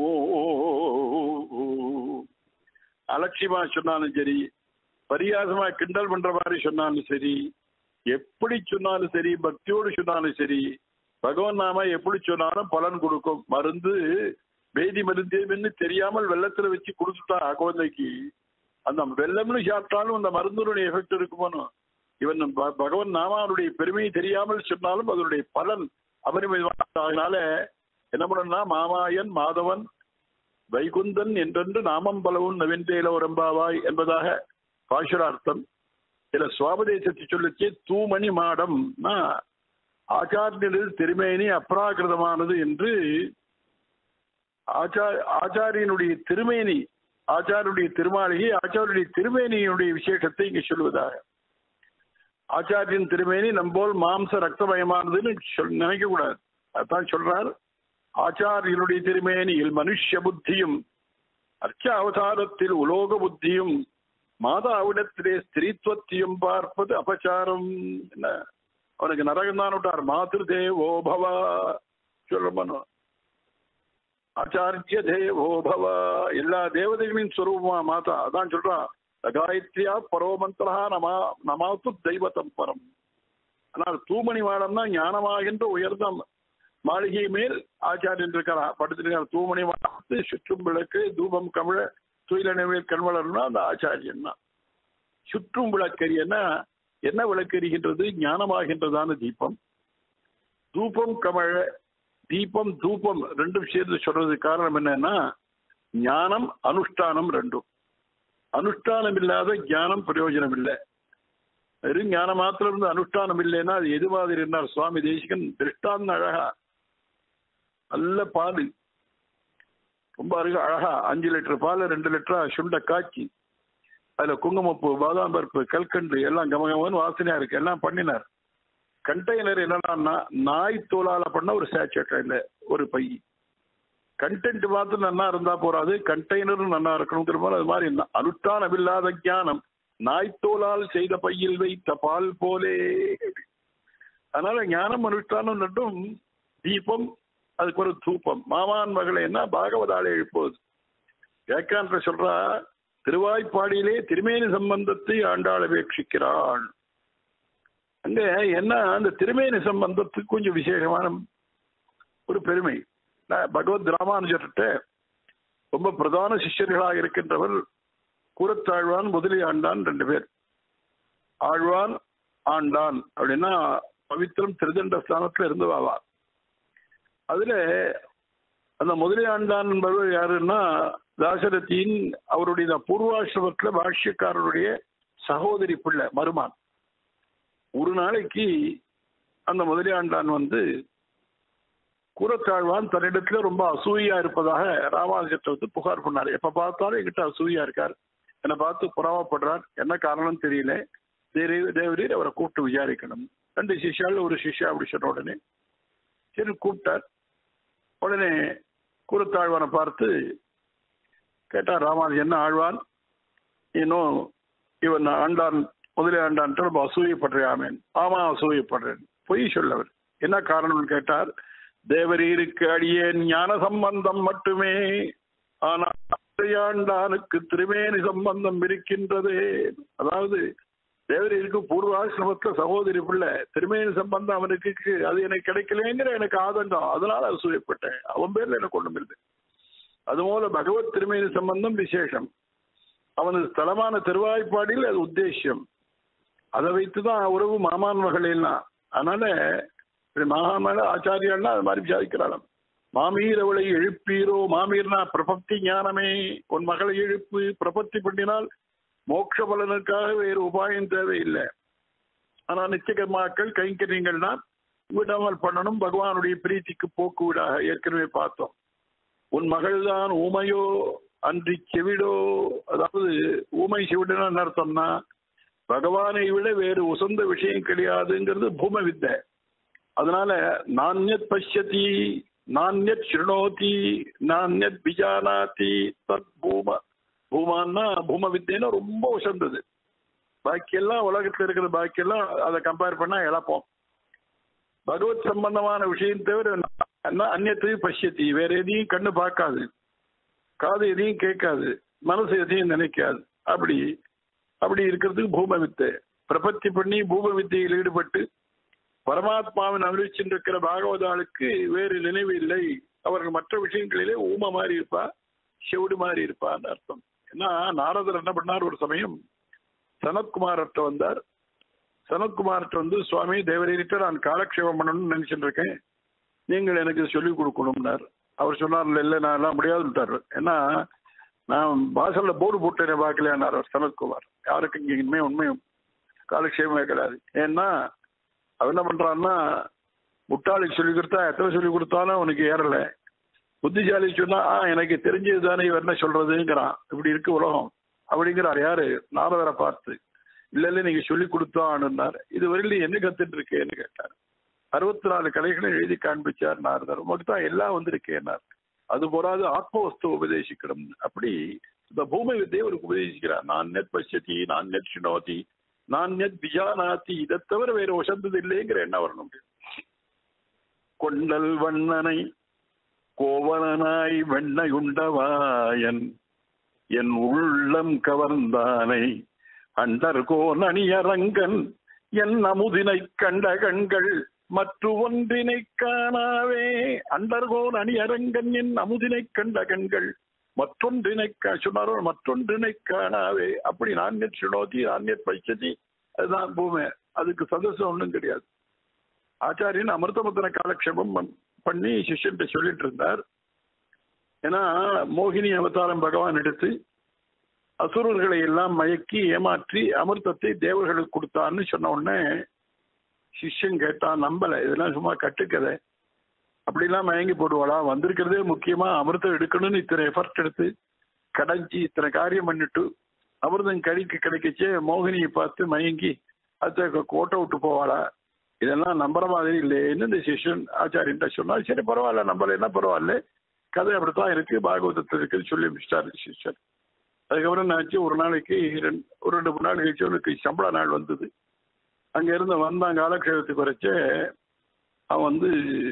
அலட்சியமா சொன்னாலும் சரி பரியாசமா கிண்டல் பண்ற மாதிரி சொன்னாலும் சரி எப்படி சொன்னாலும் சரி பக்தியோடு சொன்னாலும் சரி பகவான் நாம எப்படி சொன்னாலும் பலன் கொடுக்கும் மருந்து வேதி மருந்தேன்னு தெரியாமல் வெள்ளத்துல வச்சு கொடுத்துட்டா குழந்தைக்கு அந்த வெள்ளம்னு சாப்பிட்டாலும் அந்த மருந்தினுடைய எஃபெக்ட் இருக்குமோனோ இவன் பகவன் நாமாவுடைய பெருமையை தெரியாமல் சொன்னாலும் அதனுடைய பலன் அபரிமிதமான என்ன பண்ணா மாமாயன் மாதவன் வைகுந்தன் என்றென்று நாமம் பலவும் நவீன்தேல உரம்பாவாய் என்பதாக பாசுரார்த்தம் சில சுவாபதேசத்தை சொல்லிச்சு தூமணி மாடம் ஆச்சாரியனில் திருமேனி அப்ராகிருதமானது என்று ஆச்சார் ஆச்சாரியனுடைய திருமேனி ஆச்சாருடைய திருமாளிகை ஆச்சாருடைய திருமேனியினுடைய விசேஷத்தை இங்க சொல்வதாக ஆச்சாரியின் திருமேனி நம்போல் மாம்ச ரத்தமயமானதுன்னு சொல் நினைக்க கூடாது அதான் சொல்றார் ஆச்சாரியனுடைய திருமேனியில் மனுஷ புத்தியும் அர்ச்ச அவதாரத்தில் உலோக புத்தியும் மாதாவிடத்திலே ஸ்திரீத்துவத்தையும் பார்ப்பது அபச்சாரம் என்ன அவனுக்கு நரகம் தான் விட்டார் மாதிரு தேவோ பவா சொல்லணும் ஆச்சாரிய தேவோ பவ எல்லா தேவதைகளின் ஸ்வரூபமா மாதா அதான் சொல்றான் காயத்ரியா பரோமந்திரா நமா நமாத்து தெய்வத்தம் பரம் ஆனால் தூமணி மாடம் தான் ஞானமாகின்ற உயர்ந்த மாளிகை மேல் ஆச்சாரியன் இருக்கிறா படுத்திருக்கார் தூமணி மாடத்து சுற்றும் விளக்கு தூபம் கமிழ துயிலனவேல் கண்வளர்னா அந்த ஆச்சாரியன் தான் சுற்றும் விளக்கரியன்னா என்ன விளக்கறிகின்றது ஞானமாகின்றதான தீபம் தூபம் கமழ தீபம் தூபம் ரெண்டும் சேர்ந்து சொல்றது காரணம் என்னன்னா ஞானம் அனுஷ்டானம் ரெண்டும் அனுஷ்டானம் இல்லாத ஞானம் பிரயோஜனம் இல்லை வெறும் ஞானம் மாத்திரம் இருந்து அனுஷ்டானம் இல்லைன்னா அது எது மாதிரி இருந்தார் சுவாமி தேசிகன் திருஷ்டாந்த அழகா நல்ல பால் ரொம்ப அருக அழகா அஞ்சு லிட்டர் பால் ரெண்டு லிட்டரா சுண்ட காய்ச்சி அதுல குங்குமப்பூ பாதாம் பருப்பு கல்கண்டு எல்லாம் கமகமன்னு வாசனையா இருக்கு எல்லாம் பண்ணினார் கண்டெய்னர் என்னன்னா நாய் தோலால பண்ண ஒரு சேச்சட் இல்ல ஒரு பை கண்டென்ட் பார்த்து நல்லா இருந்தா போறாது கண்டெய்னரும் நல்லா இருக்கணுங்கிற மாதிரி அது மாதிரி அனுஷ்டானம் இல்லாத ஞானம் நாய்த்தோலால் செய்த பையில் வைத்த பால் போலே அதனால ஞானம் அனுஷ்டானம் ரெண்டும் தீபம் அதுக்கு ஒரு தூபம் மாமான் மகளை என்ன பாகவதாலே எழுப்போது ஏக்கான்ற சொல்றா திருவாய்ப்பாடியிலே திருமேனி சம்பந்தத்தை ஆண்டாள் அபேட்சிக்கிறாள் அங்க என்ன அந்த திருமேனி சம்பந்தத்துக்கு கொஞ்சம் விசேஷமான ஒரு பெருமை நான் பகவத் ராமானுஜர்கிட்ட ரொம்ப பிரதான சிஷ்யர்களாக இருக்கின்றவர் கூரத்தாழ்வான் முதலி ஆண்டான் ரெண்டு பேர் ஆழ்வான் ஆண்டான் அப்படின்னா பவித்திரம் திருதண்ட ஸ்தானத்துல இருந்து வாவா அதுல அந்த முதலி ஆண்டான் என்பவர் யாருன்னா தாசரதியின் அவருடைய பூர்வாசிரமத்துல பாஷ்யக்காரருடைய சகோதரி பிள்ளை மருமான் ஒரு நாளைக்கு அந்த முதலியாண்டான் வந்து கூரத்தாழ்வான் தன்னிடத்துல ரொம்ப அசூயா இருப்பதாக ராமானுஜத்தை வந்து புகார் பண்ணார் எப்ப பார்த்தாலும் என்கிட்ட அசூயா இருக்கார் என்னை பார்த்து புறாவப்படுறார் என்ன காரணம் தெரியல தேவரீர் தேவரீர் அவரை கூப்பிட்டு விசாரிக்கணும் ரெண்டு சிஷ்யால் ஒரு சிஷ்யா அப்படி சொன்ன உடனே சரி கூப்பிட்டார் உடனே கூரத்தாழ்வானை பார்த்து கேட்டார் ராமானுஜன் என்ன ஆழ்வான் இன்னும் இவன் ஆண்டான் முதலே ஆண்டான் ரொம்ப அசூயப்படுறாமேன் ஆமா அசூயப்படுறேன் பொய் சொல்லவர் என்ன காரணம்னு கேட்டார் தேவரீருக்கு அடியேன் ஞான சம்பந்தம் மட்டுமே ஆனால் ஆண்டானுக்கு திருமேனி சம்பந்தம் இருக்கின்றதே அதாவது தேவரீருக்கு பூர்வாசிரமத்துல சகோதரி பிள்ளை திருமேனி சம்பந்தம் அவனுக்கு அது எனக்கு கிடைக்கலங்கிற எனக்கு ஆதங்கம் அதனால அசூயப்பட்டேன் அவன் பேர்ல எனக்கு ஒண்ணும் இல்லை அதுபோல பகவத் திருமேனி சம்பந்தம் விசேஷம் அவனது ஸ்தலமான திருவாய்ப்பாடியில் அது உத்தேசியம் அதை வைத்துதான் உறவு மாமான் மகள் எல்லாம் அதனால மகாமேல ஆச்சாரியான்னா அது மாதிரி விசாரிக்கிறாளாம் மாமீர் அவளை எழுப்பீரோ மாமீர்னா பிரபத்தி ஞானமே உன் மகளை எழுப்பு பிரபத்தி பண்ணினால் மோட்ச பலனுக்காக வேறு உபாயம் தேவையில்லை ஆனா நிச்சயகர்மாக்கள் கைங்கரியங்கள்னா விடாமல் பண்ணணும் பகவானுடைய பிரீத்திக்கு போக்கு விடாக ஏற்கனவே பார்த்தோம் உன் மகள்தான் ஊமையோ அன்றி செவிடோ அதாவது ஊமை செவிடுன்னு அர்த்தம்னா பகவானை விட வேறு உசந்த விஷயம் கிடையாதுங்கிறது பூம வித்தை அதனால நானியத் பசியதி நானியத் சிருணோதி நானியத் பிஜானாதி தத் பூம பூமான்னா பூம வித்தைன்னா ரொம்ப உசந்தது பாக்கியெல்லாம் உலகத்துல இருக்கிற பாக்கியெல்லாம் அதை கம்பேர் பண்ணா இழப்போம் பகவத் சம்பந்தமான விஷயம் தவிர அந்நியத்தையும் பசியத்தி வேற எதையும் கண்ணு பார்க்காது காது எதையும் கேட்காது மனசு எதையும் நினைக்காது அப்படி அப்படி இருக்கிறதுக்கு பூம வித்தை பிரபத்தி பண்ணி பூம வித்தையில் ஈடுபட்டு பரமாத்மாவின் அனுபவிச்சுருக்கிற பாகவதாளுக்கு வேறு நினைவு இல்லை அவர்கள் மற்ற விஷயங்களிலே ஊம மாதிரி இருப்பா செவிடு மாதிரி இருப்பான்னு அர்த்தம் ஏன்னா நாரதர் என்ன பண்ணார் ஒரு சமயம் சனத்குமார்கிட்ட வந்தார் சனத்குமார்கிட்ட வந்து சுவாமி தேவரீர்கிட்ட நான் காலக்ஷேபம் பண்ணணும்னு நினைச்சிட்டு இருக்கேன் நீங்கள் எனக்கு சொல்லிக் கொடுக்கணும்னார் அவர் சொன்னார் இல்லை நான் எல்லாம் முடியாதுட்டார் ஏன்னா நான் வாசல்ல போர்டு போட்டேன் பார்க்கலையானார் அவர் சனத்குமார் யாருக்கு இங்க இனிமே உண்மையும் காலக்ஷேபமே கிடையாது ஏன்னா அவன் என்ன பண்றான்னா முட்டாளுக்கு சொல்லி கொடுத்தா எத்தனை சொல்லி கொடுத்தாலும் அவனுக்கு ஏறல புத்திசாலி சொன்னா ஆ எனக்கு தெரிஞ்சது தானே இவர் என்ன சொல்றதுங்கிறான் இப்படி இருக்கு உலகம் அப்படிங்கிறார் யாரு நாரதரை பார்த்து இல்ல இல்ல நீங்க சொல்லி கொடுத்தான்னார் இது வரையில என்ன கத்துட்டு இருக்கேன்னு கேட்டார் அறுபத்தி நாலு கலைகளை எழுதி காண்பிச்சார் நாரதர் உமக்கு தான் எல்லாம் வந்திருக்கேன்னார் அது போறாது ஆத்ம வஸ்து உபதேசிக்கணும் அப்படி இந்த பூமி வித்தையை அவருக்கு உபதேசிக்கிறார் நான் நெட் பசியத்தி நான் நெட் சினோதி நான் நெட் பிஜானாத்தி இதை தவிர வேற உசந்தது இல்லைங்கிற எண்ணம் வரணும் கொண்டல் வண்ணனை கோவலனாய் வெண்ணையுண்டவாயன் என் உள்ளம் கவர்ந்தானை அண்டர்கோன் அணியரங்கன் என் அமுதினை கண்ட கண்கள் மற்ற ஒன்றினை காணாவே அண்டர்கோன் அணியரங்கன் என் அமுதினை கண்ட கண்கள் மற்றொன்றினை சொன்னாரோ மற்றொன்றினை காணாவே அப்படி நான்யத் சுனோதி நான்யத் பைச்சதி அதுதான் பூமை அதுக்கு சதசம் ஒன்றும் கிடையாது ஆச்சாரியன் அமிர்தமுத்தன காலக்ஷேபம் பண்ணி சிஷ்யன்ட்ட சொல்லிட்டு இருந்தார் ஏன்னா மோகினி அவதாரம் பகவான் எடுத்து அசுரர்களை எல்லாம் மயக்கி ஏமாற்றி அமிர்தத்தை தேவர்களுக்கு கொடுத்தான்னு சொன்ன உடனே சிஷ்யன் கேட்டான் நம்பல இதெல்லாம் சும்மா கட்டுக்கதை அப்படிலாம் மயங்கி போடுவாளா வந்திருக்கிறதே முக்கியமா அமிர்தம் எடுக்கணும்னு இத்தனை எஃபர்ட் எடுத்து கடைஞ்சி இத்தனை காரியம் பண்ணிட்டு அமிர்தம் கழிக்க கிடைக்கச்சே மோகினியை பார்த்து மயங்கி அத்தை கோட்டை விட்டு போவாளா இதெல்லாம் நம்புற மாதிரி இல்லைன்னு இந்த சிஷ்யன் ஆச்சாரியன்ட்ட சொன்னா சரி பரவாயில்ல நம்பல என்ன பரவாயில்ல கதை அப்படித்தான் இருக்கு பாகவதத்தில் இருக்குன்னு சொல்லி முடிச்சிட்டாரு சிஷ்யன் அதுக்கப்புறம் என்னாச்சு ஒரு நாளைக்கு ரெண்டு ஒரு ரெண்டு மூணு நாள் கழிச்சு அவனுக்கு சம்பள நாள் வந்தது அங்க இருந்து வந்தான் காலக்ஷேபத்துக்கு வரைச்ச அவன் வந்து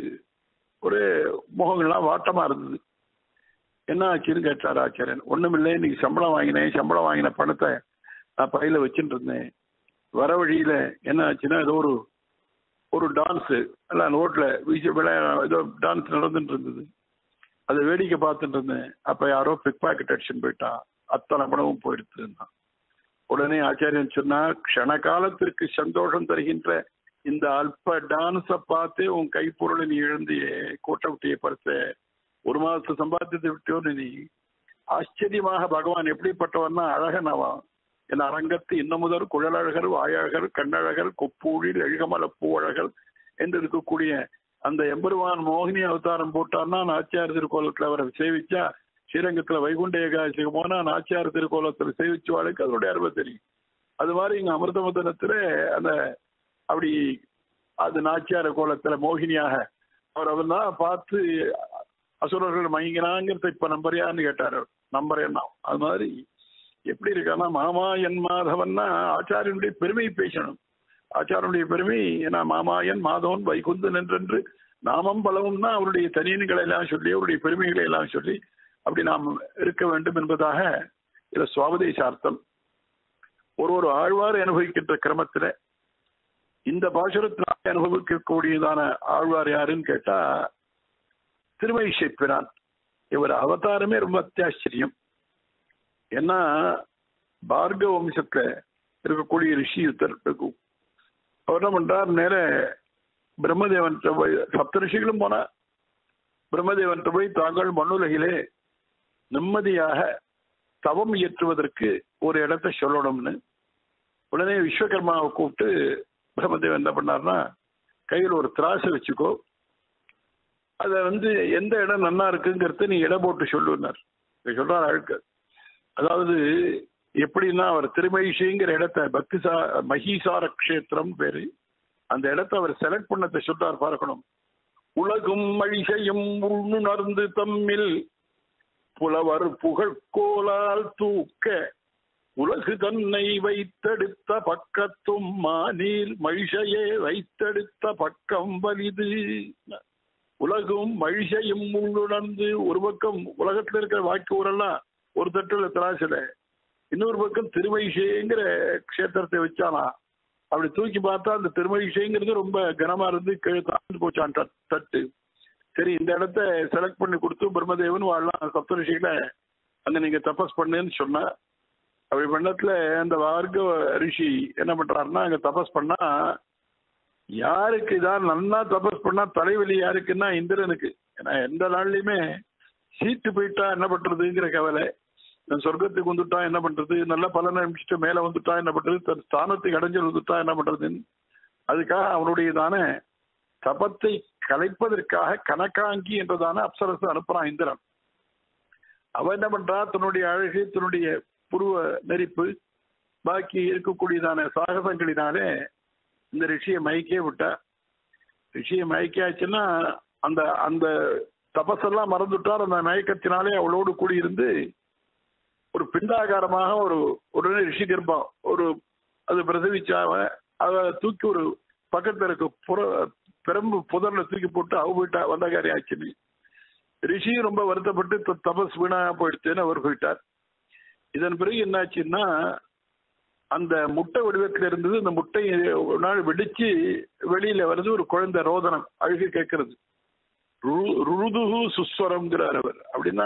ஒரு முகங்கள்லாம் வாட்டமா இருந்தது என்ன ஆச்சுன்னு கேட்டார் ஆச்சாரியன் ஒண்ணுமில்லை இன்னைக்கு சம்பளம் வாங்கினேன் சம்பளம் வாங்கின பணத்தை நான் பையில வச்சுட்டு இருந்தேன் வர வழியில என்ன ஆச்சுன்னா ஏதோ ஒரு ஒரு டான்ஸ் எல்லாம் ரோட்ல வீச்சு விளையா ஏதோ டான்ஸ் நடந்துட்டு இருந்தது அதை வேடிக்கை பார்த்துட்டு இருந்தேன் அப்ப யாரோ பிக் பாக்கெட் அடிச்சுன்னு போயிட்டான் அத்தனை பணமும் போயிடுத்து இருந்தான் உடனே ஆச்சாரியன் சொன்னா க்ஷண காலத்திற்கு சந்தோஷம் தருகின்ற இந்த அல்ப டான்ஸ பார்த்து உன் கைப்பொருளை நீ இழந்தியே கோட்டை விட்டிய பறித்த ஒரு மாதத்தை சம்பாத்தியத்தை விட்டோன்னு நீ ஆச்சரியமாக பகவான் எப்படிப்பட்டவன்னா அழகன் அவன் என் அரங்கத்து இன்னும் முதல் குழலழகர் வாயழகர் கண்ணழகர் கொப்பூழில் எழுகமல பூவழகர் என்று இருக்கக்கூடிய அந்த எம்பெருமான் மோகினி அவதாரம் போட்டான்னா நாச்சியார் திருக்கோலத்துல அவரை சேவிச்சா ஸ்ரீரங்கத்துல வைகுண்ட ஏகாதசிக்கு போனா நாச்சியார் திருக்கோலத்துல சேவிச்சுவாளுக்கு அதனுடைய அருமை தெரியும் அது மாதிரி இங்க அமிர்தமதனத்துல அந்த அப்படி அது நாச்சியார் கோலத்துல மோகினியாக அவர் அவர் தான் பார்த்து அசுரர்கள் மயங்கினாங்கிறத இப்ப நம்பறியான்னு கேட்டாரு நம்புறேன்னா அது மாதிரி எப்படி இருக்கான்னா மாமா என் மாதவன்னா ஆச்சாரியனுடைய பெருமை பேசணும் ஆச்சாரனுடைய பெருமை ஏன்னா மாமாயன் மாதவன் வைகுந்தன் என்றென்று நாமம் பலவும்னா அவருடைய தனியன்களை எல்லாம் சொல்லி அவருடைய பெருமைகளை எல்லாம் சொல்லி அப்படி நாம் இருக்க வேண்டும் என்பதாக இதுல சுவாபதேசார்த்தம் ஒரு ஒரு ஆழ்வார் அனுபவிக்கின்ற கிரமத்துல இந்த பாசுரத்தினால் அனுபவிக்கக்கூடியதான ஆழ்வார் யாருன்னு கேட்டா திருமயிஷை பிரான் இவர் அவதாரமே ரொம்ப அத்தியாச்சரியம் ஏன்னா பார்கவ வம்சத்துல இருக்கக்கூடிய ரிஷி யுத்தர் இருக்கும் அவர் என்ன பண்றார் நேர பிரம்மதேவன் போய் சப்த ரிஷிகளும் போனா பிரம்மதேவன் போய் தாங்கள் மண்ணுலகிலே நிம்மதியாக தவம் இயற்றுவதற்கு ஒரு இடத்தை சொல்லணும்னு உடனே விஸ்வகர்மாவை கூப்பிட்டு பிரம்மதேவன் என்ன பண்ணார்னா கையில் ஒரு திராசை வச்சுக்கோ அதை வந்து எந்த இடம் நன்னா இருக்குங்கிறத நீ இடம் போட்டு சொல்லுனார் சொல்றார் அழுக்க அதாவது எப்படின்னா அவர் திருமகிஷிங்கிற இடத்த பக்திசா மகிசார கஷேத்திரம் பேரு அந்த இடத்த அவர் செலக்ட் பண்ணதை சொல்றார் பார்க்கணும் உலகும் மழிசையும் உள்நுணர்ந்து தம்மில் புலவர் புகழ்கோலால் தூக்க உலகு தன்னை வைத்தெடுத்த பக்கத்தும் மானில் மழிசையே வைத்தெடுத்த பக்கம் வலிது உலகும் மழிசையும் உள்ளுணர்ந்து ஒரு பக்கம் உலகத்துல இருக்கிற வாக்கு ஊரெல்லாம் ஒரு தட்டுல திராசில இன்னொரு பக்கம் திருமகிஷைங்கிற கஷேத்திரத்தை வச்சானா அப்படி தூக்கி பார்த்தா அந்த திருமகிஷைங்கிறது ரொம்ப கனமா இருந்து கீழே தாழ்ந்து போச்சான் தட்டு சரி இந்த இடத்த செலக்ட் பண்ணி கொடுத்து பிரம்மதேவன் வாழலாம் சப்தரிஷியில அங்க நீங்க தபஸ் பண்ணுன்னு சொன்ன அப்படி பண்ணத்துல அந்த வார்க்க ரிஷி என்ன பண்றாருன்னா அங்க தபஸ் பண்ணா யாருக்கு இதான் நல்லா தபஸ் பண்ணா தலைவலி யாருக்குன்னா இந்திரனுக்கு ஏன்னா எந்த நாள்லயுமே சீட்டு போயிட்டா என்ன பண்றதுங்கிற கவலை சொர்க்கத்துக்கு வந்துட்டா என்ன பண்றது நல்ல பலனை அனுப்பிச்சுட்டு மேல வந்துட்டா என்ன பண்றது தன் ஸ்தானத்துக்கு அடைஞ்சல் வந்துட்டா என்ன பண்றதுன்னு அதுக்காக அவனுடையதான தபத்தை கலைப்பதற்காக கனகாங்கி என்றதான அப்சரசு அனுப்புறான் இந்திரன் அவன் என்ன பண்றா தன்னுடைய அழகு தன்னுடைய புருவ நெறிப்பு பாக்கி இருக்கக்கூடியதான சாகசங்களினாலே இந்த ரிஷியை மயக்கே விட்டா ரிஷியை மயக்கியாச்சுன்னா அந்த அந்த தபஸெல்லாம் மறந்துட்டார் அந்த மயக்கத்தினாலே அவளோடு கூடியிருந்து ஒரு பிண்டாகாரமாக ஒரு உடனே ரிஷி கர்ப்பம் ஒரு அது பிரசவிச்சாவ அதை தூக்கி ஒரு பக்கத்துல இருக்க புற பெரம்பு புதர்ல தூக்கி போட்டு அவ போயிட்டா வந்தகாரி ஆச்சுன்னு ரிஷி ரொம்ப வருத்தப்பட்டு தபஸ் வீணா போயிடுச்சுன்னு அவர் போயிட்டார் இதன் பிறகு என்னாச்சுன்னா அந்த முட்டை வடிவத்தில் இருந்தது அந்த முட்டை ஒரு நாள் வெடிச்சு வெளியில வருது ஒரு குழந்தை ரோதனம் அழுகு கேட்கறது ருதுகு சுஸ்வரம்ங்கிறார் அவர் அப்படின்னா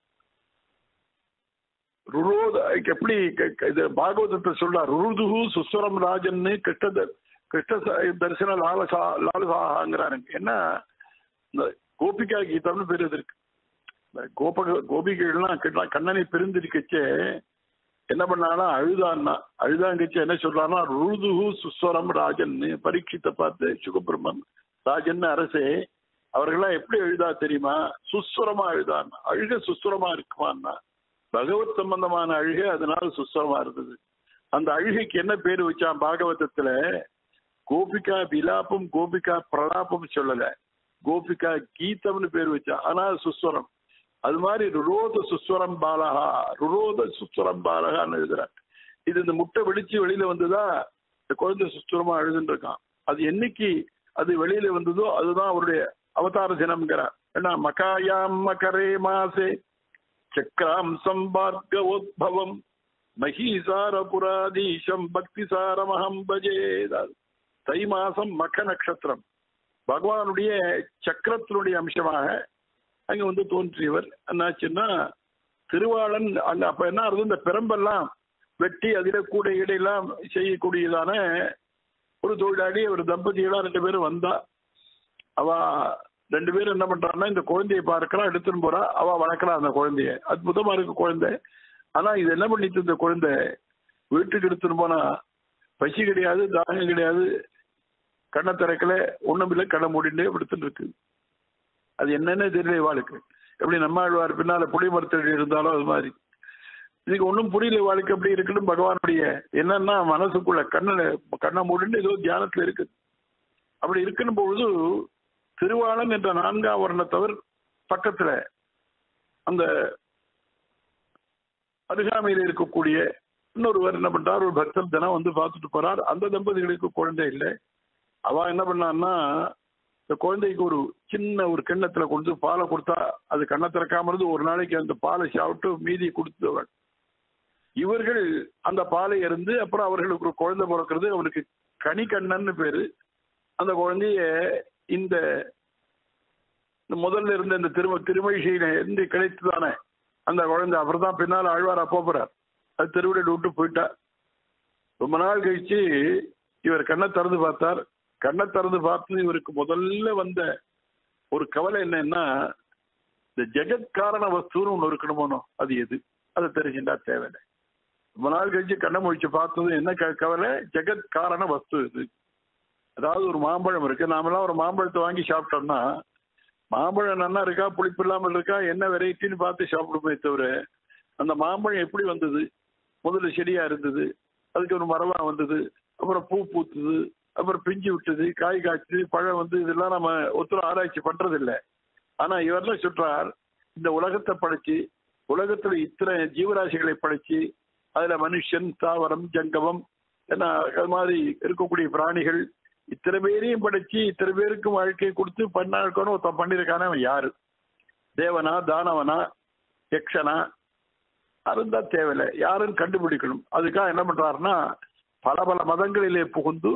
ருரோத எப்படி இது பாகவதத்தை சொல்றார் ருதுகு சுஸ்வரம் ராஜன்னு கிருஷ்ண கிருஷ்ண தரிசன லாலசா லாலசாங்கிறாருங்க என்ன இந்த கோபிகா கீதம்னு பேர் இருக்கு இந்த கோபக கோபிகைகள்லாம் கண்ணனை பிரிந்திருக்கச்சே என்ன பண்ணாலும் அழுதான்னா அழுதாங்கச்சு என்ன சொல்றாருன்னா ருதுகு சுஸ்வரம் ராஜன்னு பரீட்சித்தை பார்த்து சுகபிரமன் ராஜன் அரசே அவர்கள்லாம் எப்படி எழுதா தெரியுமா சுஸ்வரமா எழுதான்னா அழுக சுஸ்வரமா இருக்குமான்னா பகவத் சம்பந்தமான அழுகை அதனால சுஸ்வரமா இருந்தது அந்த அழுகைக்கு என்ன பேர் வச்சான் பாகவதத்துல கோபிகா விலாபம் கோபிகா பிரலாபம் சொல்லல கோபிகா கீதம்னு பேர் வச்சான் ஆனா அது சுஸ்வரம் அது மாதிரி ருரோத சுஸ்வரம் பாலகா ருரோத சுஸ்வரம் பாலகான்னு எழுதுறார் இது இந்த முட்டை வெடிச்சு வெளியில வந்ததா இந்த குழந்தை சுஸ்வரமா எழுதுன்னு இருக்கான் அது என்னைக்கு அது வெளியில வந்ததோ அதுதான் அவருடைய அவதார தினம்ங்கிறார் ஏன்னா மகாயாம் மகரே மாசே சக்கராம் சம்பார்கவோத்பவம் மகீசாரபுராதீஷம் பக்தி சாரமகம் பஜே தை மாசம் மக நட்சத்திரம் பகவானுடைய சக்கரத்தினுடைய அம்சமாக அங்க வந்து தோன்றியவர் என்னாச்சுன்னா திருவாளன் அங்க அப்ப என்ன ஆகுது இந்த பெரம்பெல்லாம் வெட்டி அதில கூட இடையெல்லாம் செய்யக்கூடியதான ஒரு தொழிலாளி ஒரு தம்பதிகளா ரெண்டு பேரும் வந்தா அவ ரெண்டு பேரும் என்ன பண்றான்னா இந்த குழந்தையை பார்க்கறா எடுத்துன்னு போறா அவ வளர்க்கறா அந்த குழந்தைய அற்புதமா இருக்கு குழந்தை ஆனா இது என்ன பண்ணிட்டு இந்த குழந்தை வீட்டுக்கு எடுத்துன்னு போனா பசி கிடையாது தாகம் கிடையாது கண்ணை திறக்கல ஒண்ணும் இல்லை கண்ணை மூடிண்டே எடுத்துட்டு இருக்கு அது என்னன்னு தெரியல இவாளுக்கு எப்படி நம்ம ஆழ்வார் பின்னால புளி மரத்தடி இருந்தாலும் அது மாதிரி இதுக்கு ஒன்றும் புரியல வாழ்க்கை எப்படி இருக்குன்னு பகவானுடைய என்னன்னா மனசுக்குள்ள கண்ணில் கண்ணை மூடின்னு ஏதோ தியானத்துல இருக்கு அப்படி இருக்குன்னு பொழுது திருவாளன் என்ற நான்காம் வர்ணத்தவர் பக்கத்துல அந்த அருகாமையில் இருக்கக்கூடிய இன்னொருவர் என்ன பண்றார் ஒரு பக்தர் தினம் வந்து பார்த்துட்டு போறார் அந்த தம்பதிகளுக்கு குழந்தை இல்லை அவ என்ன பண்ணான்னா இந்த குழந்தைக்கு ஒரு சின்ன ஒரு கிண்ணத்துல கொண்டு பாலை கொடுத்தா அது கண்ணை திறக்காம இருந்து ஒரு நாளைக்கு அந்த பாலை சாப்பிட்டு மீதி கொடுத்தவள் இவர்கள் அந்த பாலை இருந்து அப்புறம் அவர்களுக்கு ஒரு குழந்தை பிறக்கிறது அவனுக்கு கனிக்கண்ணன்னு பேரு அந்த குழந்தைய இந்த இந்த முதல்ல இருந்த இந்த திரும திருமழிசையில இருந்து கிடைத்துதானே அந்த குழந்தை அவர் தான் பின்னால் ஆழ்வாரா போறார் அது திருவிடையில் விட்டு போயிட்டா ரொம்ப நாள் கழிச்சு இவர் கண்ணை திறந்து பார்த்தார் கண்ணை திறந்து பார்த்து இவருக்கு முதல்ல வந்த ஒரு கவலை என்னன்னா இந்த ஜெகத் காரண வஸ்துன்னு ஒண்ணு இருக்கணுமோனோ அது எது அதை தெரிஞ்சுட்டா தேவையில்லை ரொம்ப நாள் கழிச்சு கண்ணை முடிச்சு பார்த்தது என்ன க- கவலை ஜெகத் காரண வஸ்து இது அதாவது ஒரு மாம்பழம் இருக்கு நாமெல்லாம் ஒரு மாம்பழத்தை வாங்கி சாப்பிட்டோம்னா மாம்பழம் நல்லா இருக்கா புளிப்பு இல்லாமல் இருக்கா என்ன வெரைட்டின்னு பார்த்து சாப்பிடுமே தவிர அந்த மாம்பழம் எப்படி வந்தது முதல்ல செடியா இருந்தது அதுக்கு ஒரு மரமா வந்தது அப்புறம் பூ பூத்துது அப்புறம் பிஞ்சு விட்டது காய் காய்ச்சது பழம் வந்து இதெல்லாம் நம்ம ஒருத்தர் ஆராய்ச்சி பண்றது இல்ல ஆனா இவரெல்லாம் சொல்றார் இந்த உலகத்தை படைச்சு உலகத்துல இத்தனை ஜீவராசிகளை படைச்சு அதுல மனுஷன் தாவரம் ஜங்கமம் என்ன அது மாதிரி இருக்கக்கூடிய பிராணிகள் இத்தனை பேரையும் படைச்சு இத்தனை பேருக்கும் வாழ்க்கையை கொடுத்து பண்ணாக்கணும் ஒருத்தன் பண்ணியிருக்கானே அவன் யாரு தேவனா தானவனா யக்ஷனா அதுதான் தேவையில்லை யாருன்னு கண்டுபிடிக்கணும் அதுக்காக என்ன பண்றாருன்னா பல பல மதங்களிலே புகுந்து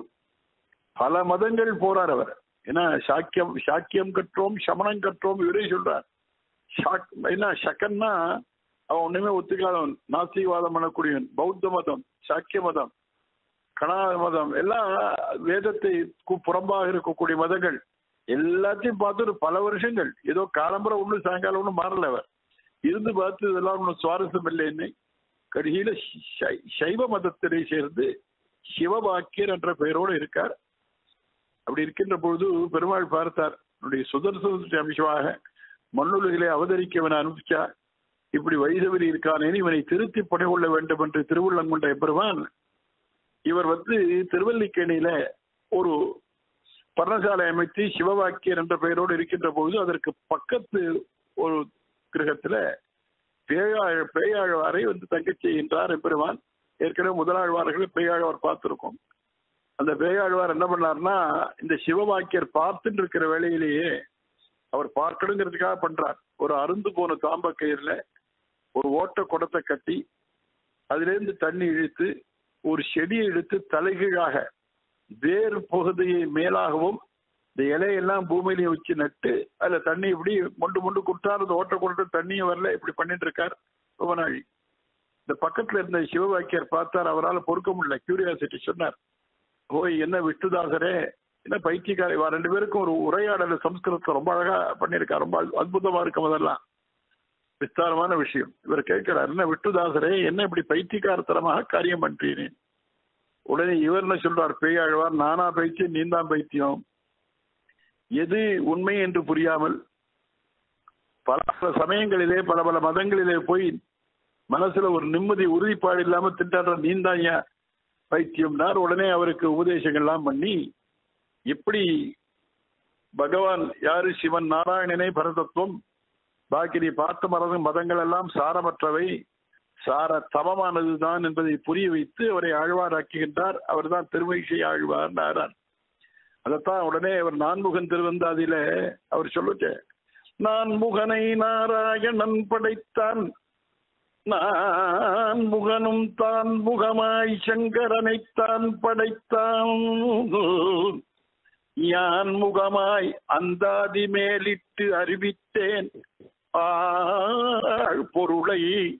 பல மதங்கள் போறார் அவர் ஏன்னா சாக்கியம் சாக்கியம் கற்றோம் சமணம் கற்றோம் இவரே சொல்றார் ஷாக் என்ன ஷக்கன்னா அவன் ஒண்ணுமே ஒத்துக்காதவன் நாஸ்திகவாதம் பண்ணக்கூடியவன் பௌத்த மதம் சாக்கிய மதம் கணாத மதம் எல்லாம் வேதத்தை கு- புறம்பாக இருக்கக்கூடிய மதங்கள் எல்லாத்தையும் பார்த்து ஒரு பல வருஷங்கள் ஏதோ காலம்பரம் ஒண்ணு சாயங்காலம் ஒண்ணு மாறல அவர் இருந்து பார்த்து இதெல்லாம் ஒன்றும் சுவாரஸ்யம் இல்லைன்னு கடைசியில சை- சைவ மதத்திலே சேர்ந்து சிவபாக்கியர் என்ற பெயரோடு இருக்கார் அப்படி இருக்கின்ற பொழுது பெருமாள் பார்த்தார் என்னுடைய சுதர்சனத்தை அம்சமாக மண்ணுலகிலே அவதரிக்கவன் அனுப்பிச்சா இப்படி வைதவரி இருக்கானேன்னு இவனை திருத்தி பணி கொள்ள வேண்டும் என்று திருவுள்ளங்கொண்ட பெருமான் இவர் வந்து திருவல்லிக்கேணியில ஒரு பர்ணசாலை அமைத்து சிவவாக்கியர் என்ற பெயரோடு இருக்கின்ற பொழுது அதற்கு பக்கத்து ஒரு கிரகத்துல பேயாழ் பேயாழ்வாரை வந்து தங்கச் செய்கின்றார் எம்பெருமான் ஏற்கனவே முதலாழ்வார்களை பேயாழ்வார் பார்த்திருக்கோம் அந்த பேயாழ்வார் என்ன பண்ணார்னா இந்த சிவவாக்கியர் பார்த்துட்டு இருக்கிற வேளையிலேயே அவர் பார்க்கணுங்கிறதுக்காக பண்றார் ஒரு அருந்து போன தாம்ப கயிறுல ஒரு ஓட்ட குடத்தை கட்டி அதிலிருந்து தண்ணி இழுத்து ஒரு செடியை எடுத்து தலைகீழாக வேறு பகுதியை மேலாகவும் இந்த இலையெல்லாம் பூமியில வச்சு நட்டு அதுல தண்ணி இப்படி மொண்டு மொண்டு கொடுத்தார் அந்த ஓட்ட கொண்டு தண்ணியும் வரல இப்படி பண்ணிட்டு இருக்கார் ரொம்ப நாழி இந்த பக்கத்துல இருந்த சிவவாக்கியர் பார்த்தார் அவரால் பொறுக்க முடியல கியூரியாசிட்டி சொன்னார் ஓய் என்ன விட்டுதாசரே என்ன பைத்தியக்காரி வா ரெண்டு பேருக்கும் ஒரு உரையாடல் சம்ஸ்கிருதத்தை ரொம்ப அழகா பண்ணியிருக்கார் ரொம்ப அற்புதமா இருக்கும் அதெல்லாம் விஸ்தாரமான விஷயம் இவர் கேட்கிறார் என்ன விட்டுதாசரே என்ன இப்படி பைத்தியக்காரத்தனமாக காரியம் பண்றீனேன் உடனே இவர் என்ன சொல்றார் பேயாழ்வார் நானா பைத்தியம் நீந்தான் பைத்தியம் எது உண்மை என்று புரியாமல் பல பல சமயங்களிலே பல பல மதங்களிலே போய் மனசுல ஒரு நிம்மதி உறுதிப்பாடு இல்லாம திண்டாடுற நீந்தாங்க பைத்தியம்னார் உடனே அவருக்கு உபதேசங்கள்லாம் பண்ணி எப்படி பகவான் யாரு சிவன் நாராயணனே பரதத்துவம் பாக்கி நீ பார்த்த மரது மதங்கள் எல்லாம் சாரமற்றவை சார தவமானதுதான் என்பதை புரிய வைத்து அவரை ஆழ்வாராக்குகின்றார் அவர்தான் திருமகிஷை ஆழ்வார் நாரார் அதைத்தான் உடனே அவர் நான்முகன் திருவந்தாதியில அவர் சொல்லுச்ச நான்முகனை நாராயணன் படைத்தான் நான் முகனும் தான் முகமாய் சங்கரனைத்தான் படைத்தான் யான் முகமாய் அந்தாதி மேலிட்டு அறிவித்தேன் ஆள் பொருளை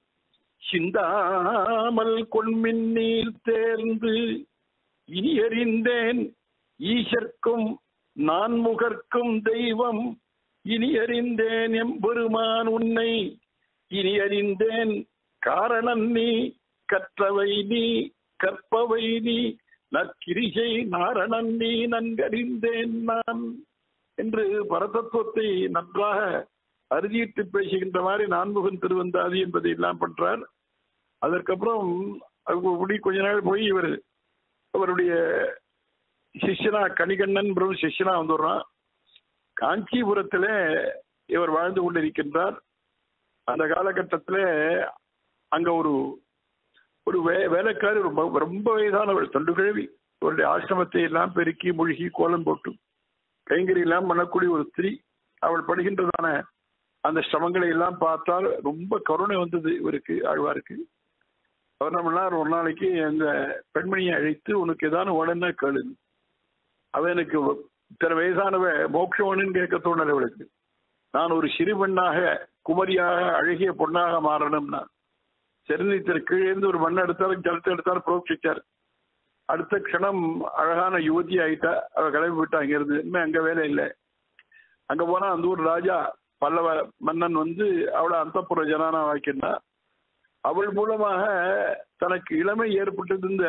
சிந்தாமல் கொள்மின் நீர் தேர்ந்து இனி அறிந்தேன் ஈசர்க்கும் நான் முகர்க்கும் தெய்வம் இனி அறிந்தேன் எம்பெருமான் உன்னை இனி அறிந்தேன் காரணம் நீ கற்றவை நீ கற்பவை நீ நற்கிரிசை நாரணன் நீ நன்கறிந்தேன் நான் என்று பரதத்துவத்தை நன்றாக அறுதியிட்டு பேசுகின்ற மாதிரி நான்முகன் திருவந்தாதி என்பதை எல்லாம் பண்றார் அதற்கப்புறம் அப்படி கொஞ்ச நாள் போய் இவர் அவருடைய சிஷ்யனா கணிகண்ணன் பிரபு சிஷ்யனா வந்துடுறான் காஞ்சிபுரத்துல இவர் வாழ்ந்து கொண்டிருக்கின்றார் அந்த காலகட்டத்துல அங்க ஒரு ஒரு வே வேலைக்காரி ரொம்ப ரொம்ப வயதானவள் தொண்டு கிழவி அவருடைய ஆசிரமத்தை எல்லாம் பெருக்கி மூழ்கி கோலம் போட்டு கைங்கறி எல்லாம் பண்ணக்கூடிய ஒரு ஸ்திரீ அவள் படுகின்றதான அந்த சிரமங்களை எல்லாம் பார்த்தால் ரொம்ப கருணை வந்தது இவருக்கு ஆழ்வாருக்கு அவர் என்ன பண்ணார் ஒரு நாளைக்கு அந்த பெண்மணியை அழைத்து உனக்கு ஏதாவது உடனே கேளு அவ எனக்கு இத்தனை வயசானவ மோட்சவனுன்னு கேட்க தோணல அவளுக்கு நான் ஒரு சிறு பெண்ணாக குமரியாக அழகிய பொண்ணாக மாறணும்னா செருந்தித்தர் கீழே இருந்து ஒரு மண் எடுத்தாலும் ஜலத்தை எடுத்தாலும் புரோட்சிச்சார் அடுத்த க்ஷணம் அழகான யுவதி ஆயிட்டா அவ கிளம்பி விட்டா அங்க இருந்து இனிமே அங்க வேலை இல்லை அங்க போனா அந்த ஊர் ராஜா பல்லவ மன்னன் வந்து அவளை அந்தப்புற ஜனானா வாக்கினா அவள் மூலமாக தனக்கு இளமை ஏற்பட்டது இந்த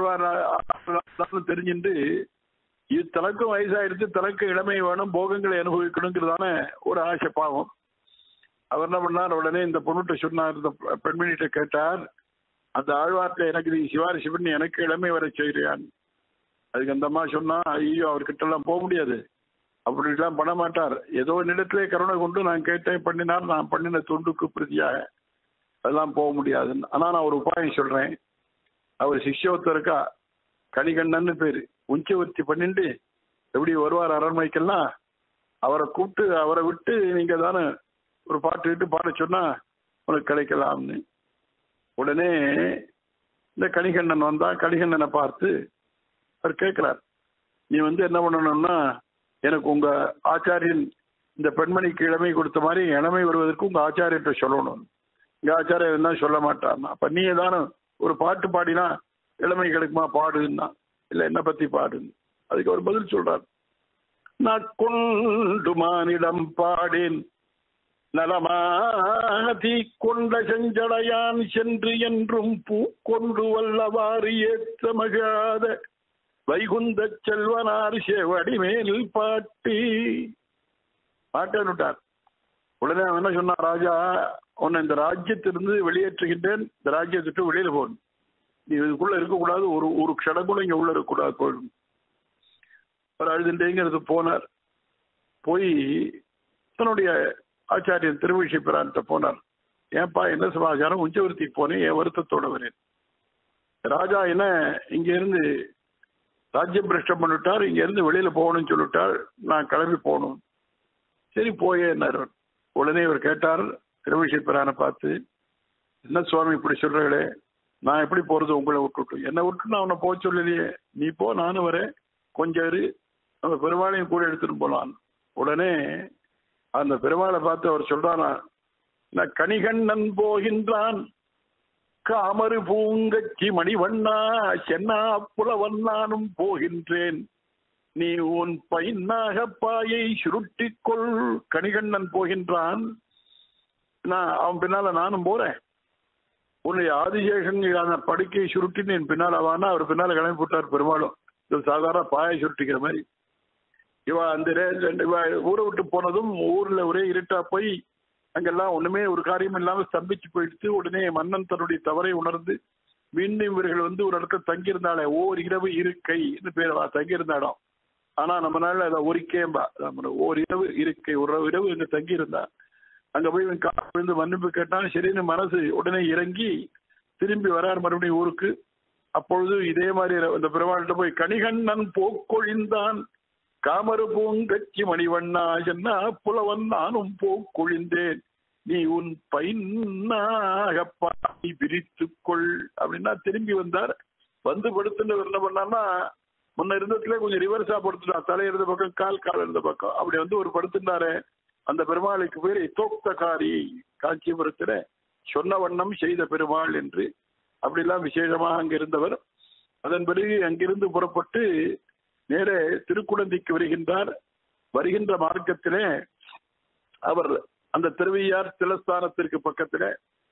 ஆழ்வார் தெரிஞ்சுட்டு இது தனக்கும் வயசாயிடுச்சு தனக்கு இளமை வேணும் போகங்களை அனுபவிக்கணுங்கிறதான ஒரு ஆசை பாவம் அவர் என்ன பண்ணார் உடனே இந்த பொண்ணுகிட்ட சொன்னார் இந்த பெண்மணிகிட்ட கேட்டார் அந்த ஆழ்வார்த்தை எனக்கு நீ சிவாரி சிவன் எனக்கு இளமை வர செய்கிறான் அதுக்கு அந்த அம்மா சொன்னா ஐயோ அவர்கிட்ட எல்லாம் போக முடியாது அப்படிலாம் பண்ண மாட்டார் ஏதோ என்னிடத்திலே கருணை கொண்டு நான் கேட்டேன் பண்ணினார் நான் பண்ணின தொண்டுக்கு பிரதியாக அதெல்லாம் போக முடியாது ஆனா நான் ஒரு உபாயம் சொல்றேன் அவர் சிஷ்யவத்தம் இருக்கா கணிகண்ணன்னு பேரு உஞ்சவர்த்தி பண்ணிட்டு எப்படி வருவார் அரண்மனைக்கெல்லாம் அவரை கூப்பிட்டு அவரை விட்டு நீங்க தானே ஒரு பாட்டு விட்டு பாட சொன்னா உனக்கு கிடைக்கலாம்னு உடனே இந்த கணிகண்ணன் வந்தா கணிகண்ணனை பார்த்து அவர் கேட்கிறார் நீ வந்து என்ன பண்ணணும்னா எனக்கு உங்க ஆச்சாரியன் இந்த பெண்மணிக்கு இளமை கொடுத்த மாதிரி இளமை வருவதற்கு உங்க ஆச்சாரியர்கிட்ட சொல்லணும் எங்க ஆச்சாரியர் என்ன சொல்ல மாட்டார்னா அப்ப நீ ஏதானும் ஒரு பாட்டு பாடினா இளமை கிடைக்குமா பாடுன்னா இல்ல என்ன பத்தி பாடுன்னு அதுக்கு அவர் பதில் சொல்றார் நான் கொண்டு மானிடம் பாடேன் நலமாதி கொண்ட செஞ்சடையான் சென்று என்றும் பூ கொண்டு வல்லவாறு ஏற்ற மகாத வைகுந்த செல்வனார் செவடி மேல் பாட்டு பாட்டேன்னுட்டார் உடனே அவன் என்ன சொன்னான் ராஜா உன்னை இந்த ராஜ்யத்திலிருந்து வெளியேற்றுகின்றேன் இந்த ராஜ்யத்துக்கு வெளியில போகணும் நீ இதுக்குள்ள இருக்கக்கூடாது ஒரு ஒரு க்ஷணம் கூட இங்க உள்ள இருக்கக்கூடாது போயிடும் அவர் அழுதுண்டேங்கிறது போனார் போய் தன்னுடைய ஆச்சாரியன் திருவிழி பிரான்ட்ட போனார் ஏன்பா என்ன சமாச்சாரம் உஞ்சவர்த்திக்கு போனேன் என் வருத்தத்தோட வரேன் ராஜா என்ன இங்க இருந்து ராஜ்யம் பிரஷ்டம் பண்ணிட்டார் இங்க இருந்து வெளியில போகணும்னு சொல்லிட்டார் நான் கிளம்பி போகணும் சரி போயேன்னார் உடனே இவர் கேட்டார் திருவிழி பிரானை பார்த்து என்ன சுவாமி இப்படி சொல்றீங்களே நான் எப்படி போறது உங்களை விட்டுட்டு என்னை விட்டு நான் உன்னை போக சொல்லலையே நீ போ நானும் வரேன் கொஞ்சம் இரு நம்ம பெருமாளையும் கூட எடுத்துட்டு போலாம் உடனே அந்த பெருமாளை பார்த்து அவர் சொல்றானா நான் கணிகண்ணன் போகின்றான் காமரு பூங்கச்சி மணிவண்ணா சென்னா புலவன் நானும் போகின்றேன் நீ உன் பையனாக பாயை சுருட்டிக்கொள் கணிகண்ணன் போகின்றான் நான் அவன் பின்னால நானும் போறேன் உன்னுடைய ஆதிசேஷன் படுக்கையை சுருட்டின்னு என் பின்னால வானா அவர் பின்னால கிளம்பி போட்டார் பெருமாளும் இது சாதாரண பாயை சுருட்டிக்கிற மாதிரி இவ அந்த ஊரை விட்டு போனதும் ஊர்ல ஒரே இருட்டா போய் அங்கெல்லாம் ஒண்ணுமே ஒரு காரியம் இல்லாம ஸ்தம்பிச்சு போயிடுத்து உடனே மன்னன் தன்னுடைய தவறை உணர்ந்து மீண்டும் இவர்கள் வந்து ஒரு இடத்துல தங்கியிருந்தாலே ஓர் இரவு இருக்கை பேர் தங்கியிருந்த இடம் ஆனா நம்ம நாள் அதை ஒரிக்கேம்பா நம்ம ஓர் இரவு இருக்கை ஒரு இரவு இங்க தங்கி இருந்தா அங்க போய் இவன் கால் விழுந்து மன்னிப்பு கேட்டான் சரின்னு மனசு உடனே இறங்கி திரும்பி வரார் மறுபடியும் ஊருக்கு அப்பொழுது இதே மாதிரி இந்த பெருமாள்கிட்ட போய் கணிகண்ணன் போக்கொழிந்தான் காமரு பூங்கச்சி மணிவண்ணா என்ன புலவன் நானும் போக்கொழிந்தேன் நீ உன் பையனாக பாடி பிரித்துக்கொள் அப்படின்னா திரும்பி வந்தார் வந்து படுத்துட்டு என்ன பண்ணான்னா முன்ன இருந்ததுல கொஞ்சம் ரிவர்ஸா படுத்துட்டான் தலை இருந்த பக்கம் கால் கால் இருந்த பக்கம் அப்படி வந்து ஒரு படுத்துட்டாரு அந்த பெருமாளுக்கு பேர் இத்தோக்தகாரி காஞ்சிபுரத்துல சொன்ன வண்ணம் செய்த பெருமாள் என்று அப்படிலாம் விசேஷமாக அங்க இருந்தவர் அதன் பிறகு அங்கிருந்து புறப்பட்டு நேரே திருக்குழந்தைக்கு வருகின்றார் வருகின்ற மார்க்கத்திலே அவர் அந்த திருவையார் திலஸ்தானத்திற்கு பக்கத்துல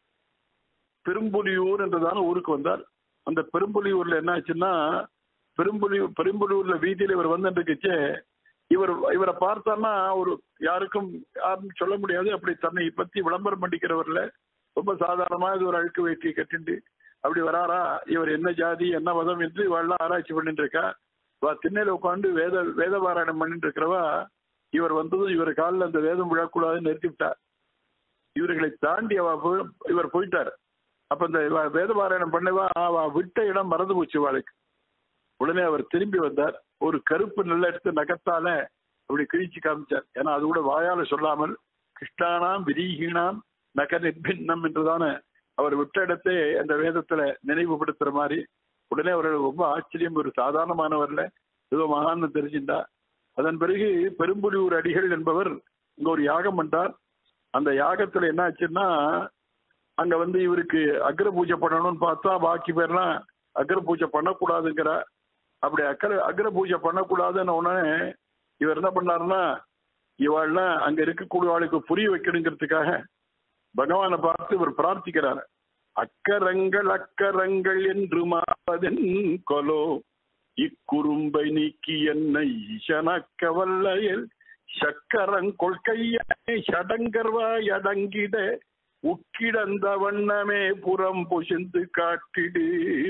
பெரும்புலியூர் என்றதான ஊருக்கு வந்தார் அந்த பெரும்புலியூர்ல என்ன ஆச்சுன்னா பெரும்புலியூர் பெரும்புலியூர்ல வீதியில இவர் வந்துருக்குச்சு இவர் இவரை பார்த்தான்னா ஒரு யாருக்கும் யாரும் சொல்ல முடியாது அப்படி தன்னை பத்தி விளம்பரம் பண்ணிக்கிறவர்ல ரொம்ப சாதாரணமா இது ஒரு அழுக்கு வேட்டி கட்டிண்டு அப்படி வராரா இவர் என்ன ஜாதி என்ன மதம் என்று இவெல்லாம் ஆராய்ச்சி பண்ணிட்டு இருக்கா இவ திண்ணையில உட்காந்து வேத வேத பாராயணம் பண்ணிட்டு இருக்கிறவா இவர் வந்ததும் இவர் காலில் அந்த வேதம் விழக்கூடாதுன்னு நிறுத்தி விட்டார் இவர்களை தாண்டி அவ இவர் போயிட்டார் அப்ப இந்த வேத பாராயணம் பண்ணவா அவ விட்ட இடம் மறந்து போச்சு வாளுக்கு உடனே அவர் திரும்பி வந்தார் ஒரு கருப்பு நெல்ல எடுத்து நகத்தால அப்படி கிழிச்சு காமிச்சார் ஏன்னா அது கூட வாயால சொல்லாமல் கிருஷ்ணானாம் விரீகினாம் நக நிர்பின்னம் என்றுதான அவர் விட்ட இடத்தை அந்த வேதத்துல நினைவுபடுத்துற மாதிரி உடனே அவர்கள் ரொம்ப ஆச்சரியம் ஒரு சாதாரணமானவர்ல ஏதோ மகான்னு தெரிஞ்சின்றா அதன் பிறகு பெரும்புலியூர் அடிகள் என்பவர் இங்க ஒரு யாகம் பண்ணார் அந்த யாகத்துல என்ன ஆச்சுன்னா அங்க வந்து இவருக்கு அக்ர பூஜை பண்ணணும்னு பார்த்தா பாக்கி பேர்லாம் அக்ர பூஜை பண்ணக்கூடாதுங்கிற அப்படி அக்கற அக்ர பூஜை பண்ணக்கூடாதுன்னு உடனே இவர் என்ன பண்ணாருன்னா இவாள்லாம் அங்க இருக்கக்கூடிய ஆளுக்கு புரிய வைக்கணுங்கிறதுக்காக பகவானை பார்த்து இவர் பிரார்த்திக்கிறார் அக்கரங்கள் அக்கரங்கள் என்று மாவதென் கொலோ இக்குறும்பை நீக்கி என்னை ஈசனக்க வல்லையல் சக்கரங் கொள்கையாய் சடங்கர்வாய் அடங்கிட உக்கிடந்த வண்ணமே புறம் பொசிந்து காட்டிடு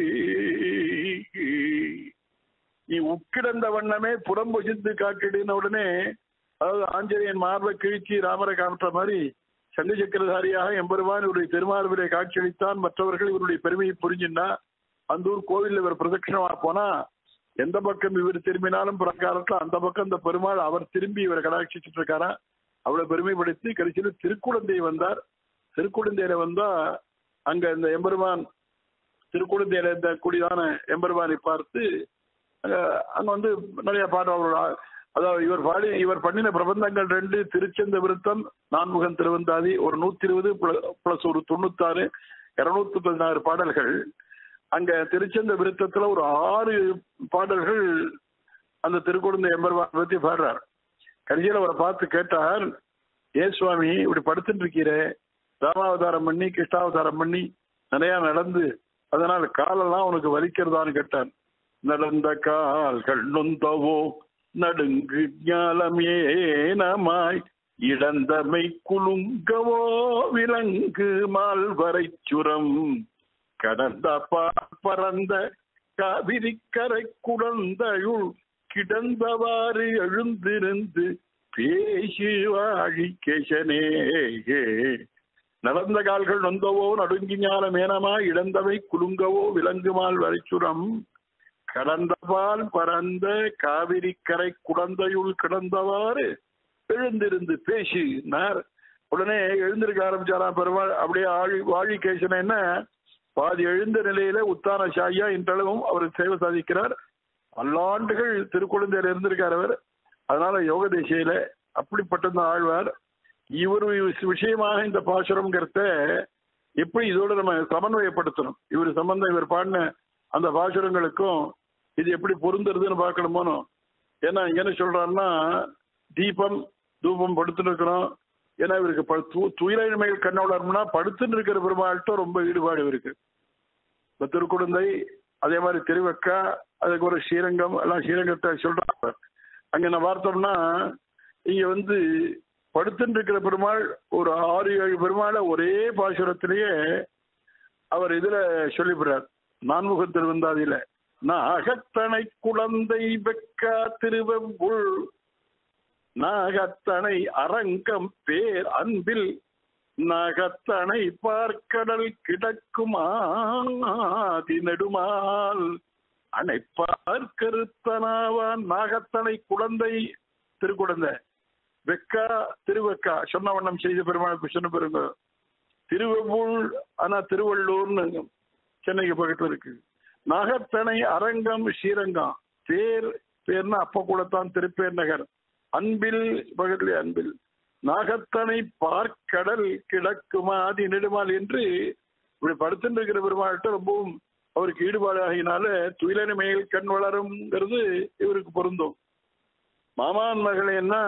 நீ உக்கிடந்த வண்ணமே புறம் பொசிந்து காட்டிடுன உடனே அதாவது ஆஞ்சநேயன் மார்பை கிழிச்சி ராமரை காமிட்ட மாதிரி சங்க சக்கரதாரியாக எம்பெருமான் இவருடைய திருமார்பிலே காட்சியளித்தான் மற்றவர்கள் இவருடைய பெருமையை புரிஞ்சுன்னா அந்த ஊர் கோவில்ல இவர் பிரதட்சணமா போனா எந்த பக்கம் இவர் திரும்பினாலும் பிரகாரத்துல அந்த பக்கம் இந்த பெருமாள் அவர் திரும்பி இவரை கடாட்சிச்சுட்டு இருக்காரா அவ்வளவு பெருமைப்படுத்தி கடைசியில திருக்குழந்தை வந்தார் திருக்குழந்தையில வந்தா அங்க இந்த எம்பெருமான் திருக்குழந்தையில இந்த கூடியதான எம்பெருமானை பார்த்து அங்க வந்து நிறைய பாட்டு அவரோட அதாவது இவர் பாடி இவர் பண்ணின பிரபந்தங்கள் ரெண்டு திருச்செந்த விருத்தம் நான்முகன் திருவந்தாதி ஒரு நூத்தி இருபது பிளஸ் ஒரு தொண்ணூத்தாறு இருநூத்தி பதினாறு பாடல்கள் அங்க திருச்செந்த விருத்தத்துல ஒரு ஆறு பாடல்கள் அந்த திருக்குழந்தை எம்பெருமான் பத்தி பாடுறார் கடைசியில் அவரை பார்த்து கேட்டார் ஏ சுவாமி இப்படி படுத்துட்டு இருக்கிறே ராமாவதாரம் பண்ணி கிருஷ்ணாவதாரம் பண்ணி நிறைய நடந்து அதனால காலெல்லாம் உனக்கு வலிக்கிறதான்னு கேட்டான் நடந்த கால்கள் நொந்தவோ நடுங்கு ஞாலம் ஏனமாய் இடந்தமை குலுங்கவோ விலங்கு மால்வரை சுரம் கடந்த பறந்த காவிரி கரை குடந்தையுள் கிடந்தவாறு எழுந்திருந்து பேசி வாழி கேசனே நடந்த கால்கள் நொந்தவோ நடுங்கி ஞான மேனமா இழந்தவை குலுங்கவோ விலங்குமால் வரைச்சுரம் கடந்தபால் பறந்த காவிரி கரை குடந்தையுள் கிடந்தவாறு எழுந்திருந்து பேசி நார் உடனே எழுந்திருக்க ஆரம்பிச்சாராம் பெருமாள் அப்படியே ஆழி வாழி கேசன என்ன பாதி எழுந்த நிலையில உத்தான சாயா இன்றளவும் அவர் சேவை சாதிக்கிறார் பல்லாண்டுகள் திருக்குழந்தையில இருந்திருக்கார் அவர் அதனால யோக திசையில அப்படிப்பட்ட ஆழ்வார் இவர் விஷயமாக இந்த பாசுரம்ங்கிறத எப்படி இதோட நம்ம சமன்வயப்படுத்தணும் இவர் சம்பந்தம் இவர் பாடின அந்த பாசுரங்களுக்கும் இது எப்படி பொருந்துறதுன்னு பார்க்கணுமோனோ ஏன்னா என்ன சொல்றாருன்னா தீபம் தூபம் படுத்துட்டு இருக்கிறோம் ஏன்னா இவருக்கு துயிலமைகள் கண்ணோடம்னா படுத்துட்டு இருக்கிற பெருமாள்கிட்ட ரொம்ப ஈடுபாடு இருக்கு இந்த திருக்குழந்தை அதே மாதிரி திருவக்கா அதுக்கு ஒரு ஸ்ரீரங்கம் எல்லாம் ஸ்ரீரங்கத்தை சொல்றாங்க அங்க நான் பார்த்தோம்னா இங்க வந்து படுத்துட்டு இருக்கிற பெருமாள் ஒரு ஆறு ஏழு பெருமாளை ஒரே பாசுரத்திலேயே அவர் இதுல சொல்லிவிடுறார் நான்முக திருவந்தாதியில நாகத்தனை குழந்தை வெக்கா திருவெம்புள் நாகத்தனை அரங்கம் பேர் அன்பில் நாகத்தனை பார்க்கடல் கிடக்கும் ஆதி நெடுமால் அணைப்பார் கருத்தனாவான் நாகத்தனை குழந்தை திருக்குழந்தை வெக்கா திருவெக்கா சொன்ன வண்ணம் செய்த பெருமாளுக்கு சொன்ன பெருங்க திருவெவ்வூர் ஆனா திருவள்ளூர்னு சென்னைக்கு பக்கத்துல இருக்கு நாகத்தனை அரங்கம் ஸ்ரீரங்கம் பேர் பேர்னா அப்ப கூடத்தான் திருப்பேர் நகர் அன்பில் பக்கத்துல அன்பில் நாகத்தனை பார்க்கடல் கிடக்குமா ஆதி நெடுமால் என்று இப்படி படுத்துட்டு இருக்கிற பெருமாள்கிட்ட ரொம்பவும் அவருக்கு ஈடுபாடு ஆகினால துயிலன மேல் கண் வளரும்ங்கிறது இவருக்கு பொருந்தும் மாமான் மகளேன்னா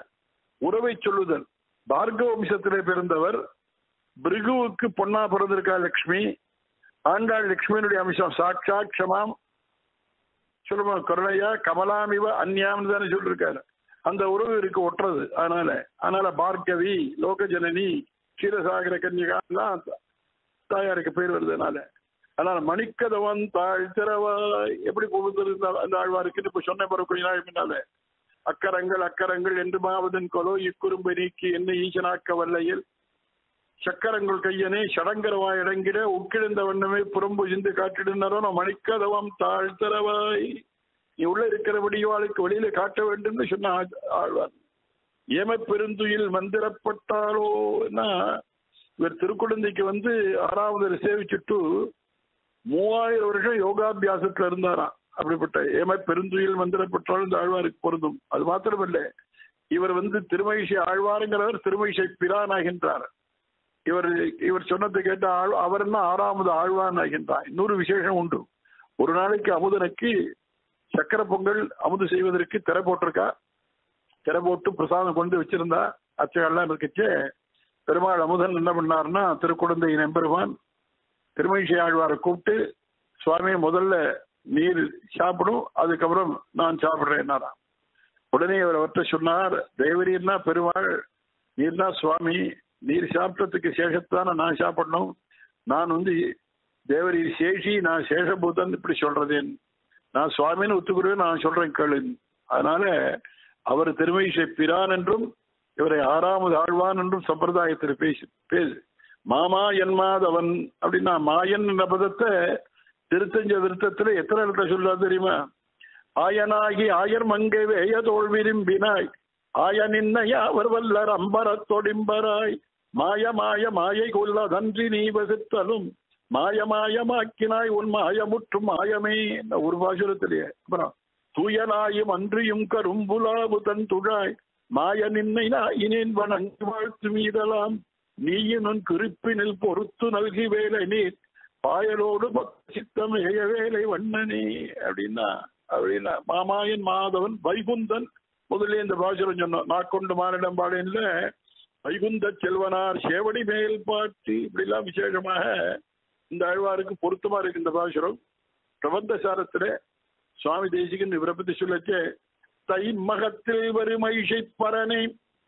உறவை சொல்லுதல் பார்கவ வம்சத்திலே பிறந்தவர் பிருகுவுக்கு பொன்னா பிறந்திருக்கா லக்ஷ்மி ஆண்டாள் லக்ஷ்மியினுடைய அம்சம் சாட்சாத் க்ஷமாம் சொல்லுமா கருணையா கமலாமிவ அந்யாம்னு தானே சொல்லிருக்காரு அந்த உறவு இருக்கு ஒட்டுறது அதனால அதனால பார்கவி லோக ஜனனி க்ஷீரசாகர கன்னிகா எல்லாம் தாயாருக்கு பேர் வருதுனால அதனால மணிக்கதவன் தாழ் திறவாய் எப்படி கொடுத்திருந்த அந்த ஆழ்வாருக்கு இப்ப சொன்ன பிறகு கொஞ்ச நாள் முன்னால அக்கரங்கள் அக்கரங்கள் என்று மாவதன் கொலோ இக்குறும்பை நீக்கி என்ன ஈசனாக்க வல்லையில் சக்கரங்கள் கையனே சடங்கரவாய் இடங்கிட உக்கிழந்த வண்ணமே புறம்பு சிந்து காட்டிடுனாரோ நான் மணிக்கதவம் தாழ் திறவாய் நீ உள்ள இருக்கிறபடியோ ஆளுக்கு வெளியில காட்ட வேண்டும்னு சொன்ன ஆ- ஆழ்வார் ஏம பெருந்துயில் மந்திரப்பட்டாலோன்னா இவர் திருக்குழந்தைக்கு வந்து ஆறாவது சேவிச்சுட்டு மூவாயிரம் வருஷம் யோகாபியாசத்துல இருந்தாராம் அப்படிப்பட்ட ஏம பெருந்துயில் மந்திரப்பட்டாலும் இந்த ஆழ்வாருக்கு பொருந்தும் அது மாத்திரமல்ல இவர் வந்து திருமகிஷை ஆழ்வாருங்கிறவர் திருமகிஷை பிரான் ஆகின்றார் இவர் இவர் சொன்னதை கேட்ட ஆழ் அவர் என்ன ஆறாவது ஆழ்வான் ஆகின்றார் இன்னொரு விசேஷம் உண்டு ஒரு நாளைக்கு அமுதனுக்கு சக்கரை பொங்கல் அமுது செய்வதற்கு திரை போட்டிருக்கா திரை போட்டு பிரசாதம் கொண்டு வச்சிருந்தா அச்சகெல்லாம் இருக்குச்சு பெருமாள் அமுதன் என்ன பண்ணாருன்னா திருக்குழந்தை நம்பெருமான் திருமகிஷை ஆழ்வாரை கூப்பிட்டு சுவாமி முதல்ல நீர் சாப்பிடும் அதுக்கப்புறம் நான் சாப்பிடுறேன்னாராம் உடனே அவர் அவர்கிட்ட சொன்னார் தேவரீர்னா பெருமாள் நீர்னா சுவாமி நீர் சாப்பிட்டதுக்கு சேஷத்தான நான் சாப்பிடணும் நான் வந்து தேவரீர் சேஷி நான் சேஷபூதன் இப்படி சொல்றதேன் நான் சுவாமின்னு ஒத்துக்குறேன் நான் சொல்றேன் கேளு அதனால அவர் திருமகிஷை பிரான் என்றும் இவரை ஆறாவது ஆழ்வான் என்றும் சம்பிரதாயத்தில் பேசி பேசு மாமா என்மாதவன் அப்படின்னா மாயன் என்ற பதத்தை திருத்தஞ்ச விருத்தத்துல எத்தனை இடத்துல சொல்றா தெரியுமா ஆயனாகி ஆயர் மங்கை வேய தோல் விரும்பினாய் ஆய நின்னையாவர் வல்லர் அம்பரத் தொடிம்பராய் மாய மாய மாயை கொல்லதன்றி நீ வசித்தலும் மாய மாயமாக்கினாய் உன் மாயமுற்றும் மாயமே இந்த ஒரு பாசுரத்திலேயே அப்புறம் தூயனாயும் அன்றியும் கரும்புலாவு தன் துழாய் மாய நின்னை நாயினேன் வணங்கி வாழ்த்து மீதலாம் நீயும் உன் குறிப்பினில் பொறுத்து நல்கி வேலை நீர் பாயலோடு பக்த சித்தம் ஏய வேலை வண்ணனே அப்படின்னா அப்படின்னா மாமாயன் மாதவன் வைகுந்தன் முதல்ல இந்த பாசுரம் சொன்னோம் நாக்கொண்டு மானிடம் பாடல வைகுந்த செல்வனார் சேவடி மேல் பாட்டு இப்படிலாம் விசேஷமாக இந்த ஆழ்வாருக்கு பொருத்தமா இருக்கு இந்த பாசுரம் பிரபந்த சாரத்துல சுவாமி தேசிகன் இவரை பத்தி சொல்லச்சே தை மகத்தில் வறுமைஷை பரனே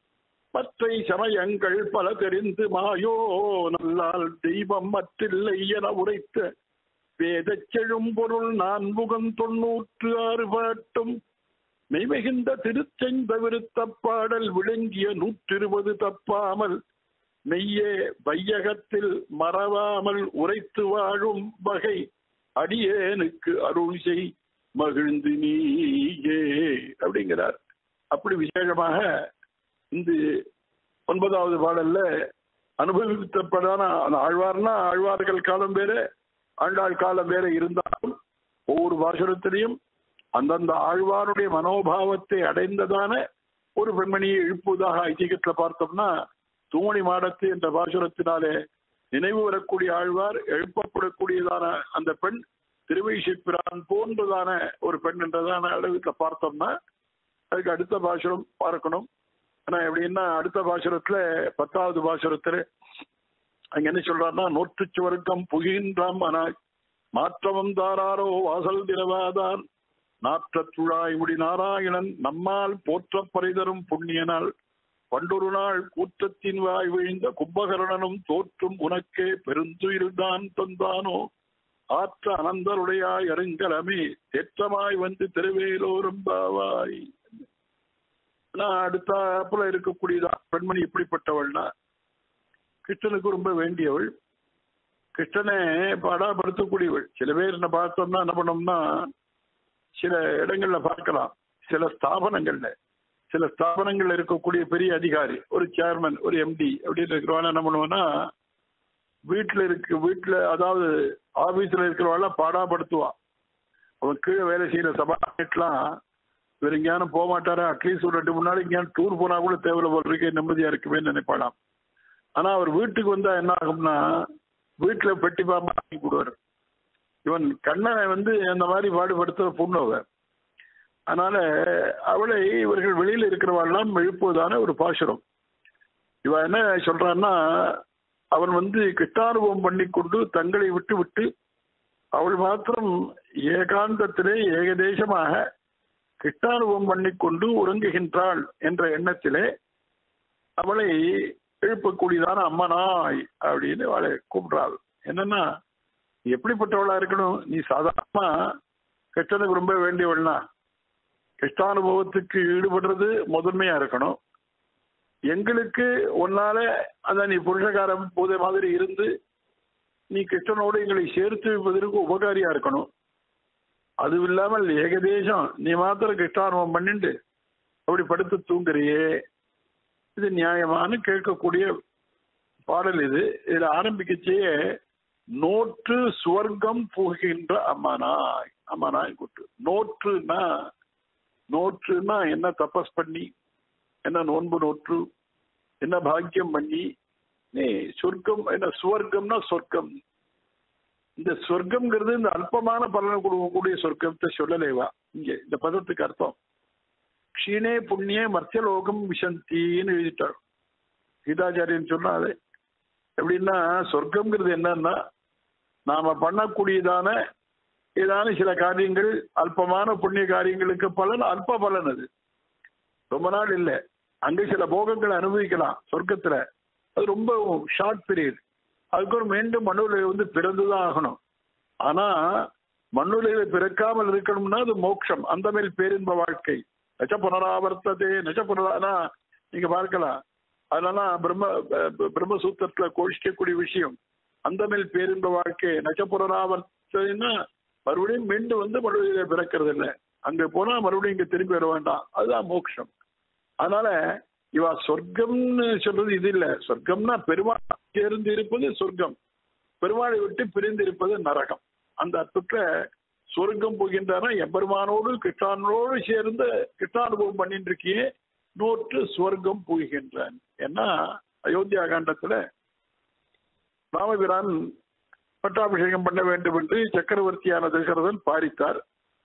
மற்றை சமயங்கள் பல தெரிந்து மாயோ நல்லால் தெய்வம் மற்றில்லை என உரைத்த வேதச் செழும் பொருள் நான்முகம் தொன்னூற்று ஆறு பாட்டும் மெய்மிகுந்த திருச்செந்த விருத்த பாடல் விளங்கிய நூற்றிருபது தப்பாமல் மெய்யே வையகத்தில் மறவாமல் உரைத்து வாழும் வகை அடியேனுக்கு அருள் செய் மகிழ்ந்து நீயே அப்படிங்கிறார் அப்படி விசேஷமாக இந்த ஒன்பதாவது பாடல்ல அனுபவித்தப்படான அந்த ஆழ்வார்னா ஆழ்வார்கள் காலம் வேற ஆண்டாள் காலம் வேற இருந்தாலும் ஒவ்வொரு பாசுரத்திலையும் அந்தந்த ஆழ்வாருடைய மனோபாவத்தை அடைந்ததான ஒரு பெண்மணியை எழுப்புவதாக ஐதீகத்துல பார்த்தோம்னா தூமணி மாடத்து என்ற பாசுரத்தினாலே நினைவு வரக்கூடிய ஆழ்வார் எழுப்பப்படக்கூடியதான அந்த பெண் திருவைஷை பிரான் போன்றதான ஒரு பெண் என்றதான அளவுக்கு பார்த்தோம்னா அதுக்கு அடுத்த பாசுரம் பார்க்கணும் ஆனா எப்படின்னா அடுத்த பாசுரத்துல பத்தாவது பாசுரத்துல அங்க என்ன சொல்றாருன்னா நூற்று சுவர்க்கம் புகின்றாம் ஆனாய் மாற்றமும் தாராரோ வாசல் திரவாதான் நாற்றத்துழாய் முடி நாராயணன் நம்மால் போற்ற பரிதரும் புண்ணியனால் பண்டொரு நாள் கூற்றத்தின் வாய் விழுந்த கும்பகரணனும் தோற்றும் உனக்கே பெருந்துயில்தான் தந்தானோ ஆற்ற அனந்தருடையாய் அருங்கலமே தேற்றமாய் வந்து திருவேலோரும் பாவாய் நான் அடுத்தாப்புல இருக்கக்கூடியதா பெண்மணி எப்படிப்பட்டவள்னா கிருஷ்ணனுக்கு ரொம்ப வேண்டியவள் கிருஷ்ணனை பாடாப்படுத்தக்கூடியவள் சில பேர் என்ன பார்த்தோம்னா என்ன பண்ணோம்னா சில இடங்கள்ல பார்க்கலாம் சில ஸ்தாபனங்கள்ல சில ஸ்தாபனங்கள்ல இருக்கக்கூடிய பெரிய அதிகாரி ஒரு சேர்மன் ஒரு எம்டி அப்படின்னு இருக்கிறவங்க என்ன பண்ணுவோம்னா வீட்டுல இருக்கு வீட்டுல அதாவது ஆபீஸ்ல இருக்கிறவெல்லாம் பாடாப்படுத்துவான் அவன் கீழே வேலை செய்யற சபாட்லாம் இவர் எங்கேயானும் போக மாட்டாரா அட்லீஸ்ட் ஒரு ரெண்டு மூணு நாளைக்கு எங்கேயாலும் டூர் போனா கூட தேவையில்ல போல் இருக்கே நிம்மதியா இருக்குமே நினைப்பாளாம் ஆனா அவர் வீட்டுக்கு வந்தா என்ன ஆகும்னா வீட்டுல பெட்டி பாம்பா வாங்கி கொடுவாரு இவன் கண்ணனை வந்து அந்த மாதிரி பாடுபடுத்துற பொண்ணு அவ அதனால அவளை இவர்கள் வெளியில இருக்கிறவாள்லாம் எழுப்புவதான ஒரு பாசுரம் இவ என்ன சொல்றான்னா அவன் வந்து கிட்டானுபவம் பண்ணி கொண்டு தங்களை விட்டு விட்டு அவள் மாத்திரம் ஏகாந்தத்திலே ஏகதேசமாக கிட்டானுபவம் பண்ணிக்கொண்டு உறங்குகின்றாள் என்ற எண்ணத்திலே அவளை எழுப்பக்கூடியதான அம்மனாய் அப்படின்னு அவளை கூப்பிடுறாள் என்னன்னா நீ எப்படிப்பட்டவளா இருக்கணும் நீ சாதாரணமா கிருஷ்ணனுக்கு ரொம்ப வேண்டியவள்னா கிருஷ்டானுபவத்துக்கு ஈடுபடுறது முதன்மையா இருக்கணும் எங்களுக்கு உன்னால அந்த நீ புருஷகாரம் போத மாதிரி இருந்து நீ கிருஷ்ணனோடு எங்களை சேர்த்து வைப்பதற்கு உபகாரியா இருக்கணும் அது இல்லாமல் ஏகதேசம் நீ மாத்திரம் கிருஷ்டானுபவம் பண்ணிண்டு அப்படி படுத்து தூங்குறியே இது நியாயமானு கேட்கக்கூடிய பாடல் இது இதுல ஆரம்பிக்கச்சே நோற்று சுவர்க்கம் புகின்ற அம்மானாய் அம்மானாய் கூட்டு நோற்றுனா நோற்றுனா என்ன தபஸ் பண்ணி என்ன நோன்பு நோற்று என்ன பாக்கியம் பண்ணி நீ சொர்க்கம் என்ன சுவர்க்கம்னா சொர்க்கம் இந்த சொர்க்கம்ங்கிறது இந்த அல்பமான பலனை கொடுக்கக்கூடிய சொர்க்கத்தை சொல்லலேவா இங்க இந்த பதத்துக்கு அர்த்தம் க்ஷீணே புண்ணிய மர்த்தியலோகம் விசந்தின்னு எழுதிட்டார் கீதாச்சாரியன் சொன்னாரு எப்படின்னா சொர்க்கம்ங்கிறது என்னன்னா நாம பண்ணக்கூடியதான ஏதான சில காரியங்கள் அல்பமான புண்ணிய காரியங்களுக்கு பலன் அல்ப பலன் அது ரொம்ப நாள் இல்லை அங்க சில போகங்களை அனுபவிக்கலாம் சொர்க்கத்துல அது ரொம்ப ஷார்ட் பீரியட் அதுக்கப்புறம் மீண்டும் மண்ணுலையில வந்து பிறந்துதான் ஆகணும் ஆனா மண்ணுலையில பிறக்காமல் இருக்கணும்னா அது மோட்சம் அந்த மேல் பேரின்ப வாழ்க்கை நச்ச புனராவர்த்ததே நச்ச புனரா நீங்க பார்க்கலாம் அதனால பிரம்ம பிரம்மசூத்திரத்துல கோஷிக்கக்கூடிய விஷயம் அந்த மேல் பேரின்ப வாழ்க்கை நச்ச புனராவர்த்ததுன்னா மறுபடியும் மீண்டும் வந்து மறுபடியும் பிறக்கிறது இல்லை அங்க போனா மறுபடியும் இங்க திரும்பி வர வேண்டாம் அதுதான் மோட்சம் அதனால இவா சொர்க்கம்னு சொல்றது இது இல்ல சொர்க்கம்னா பெருமாள் சேர்ந்து இருப்பது சொர்க்கம் பெருமாளை விட்டு பிரிந்து இருப்பது நரகம் அந்த அர்த்தத்துல சொர்க்கம் போகின்றன எம்பெருமானோடு கிருஷ்ணானோடு சேர்ந்து கிருஷ்ணானுபவம் பண்ணிட்டு இருக்கியே நூற்று சொர்க்கம் போகின்றான் ஏன்னா அயோத்தியா காண்டத்துல ராமபிரான் பட்டாபிஷேகம் பண்ண வேண்டும் என்று சக்கரவர்த்தியான தசரதன் பாரித்தார்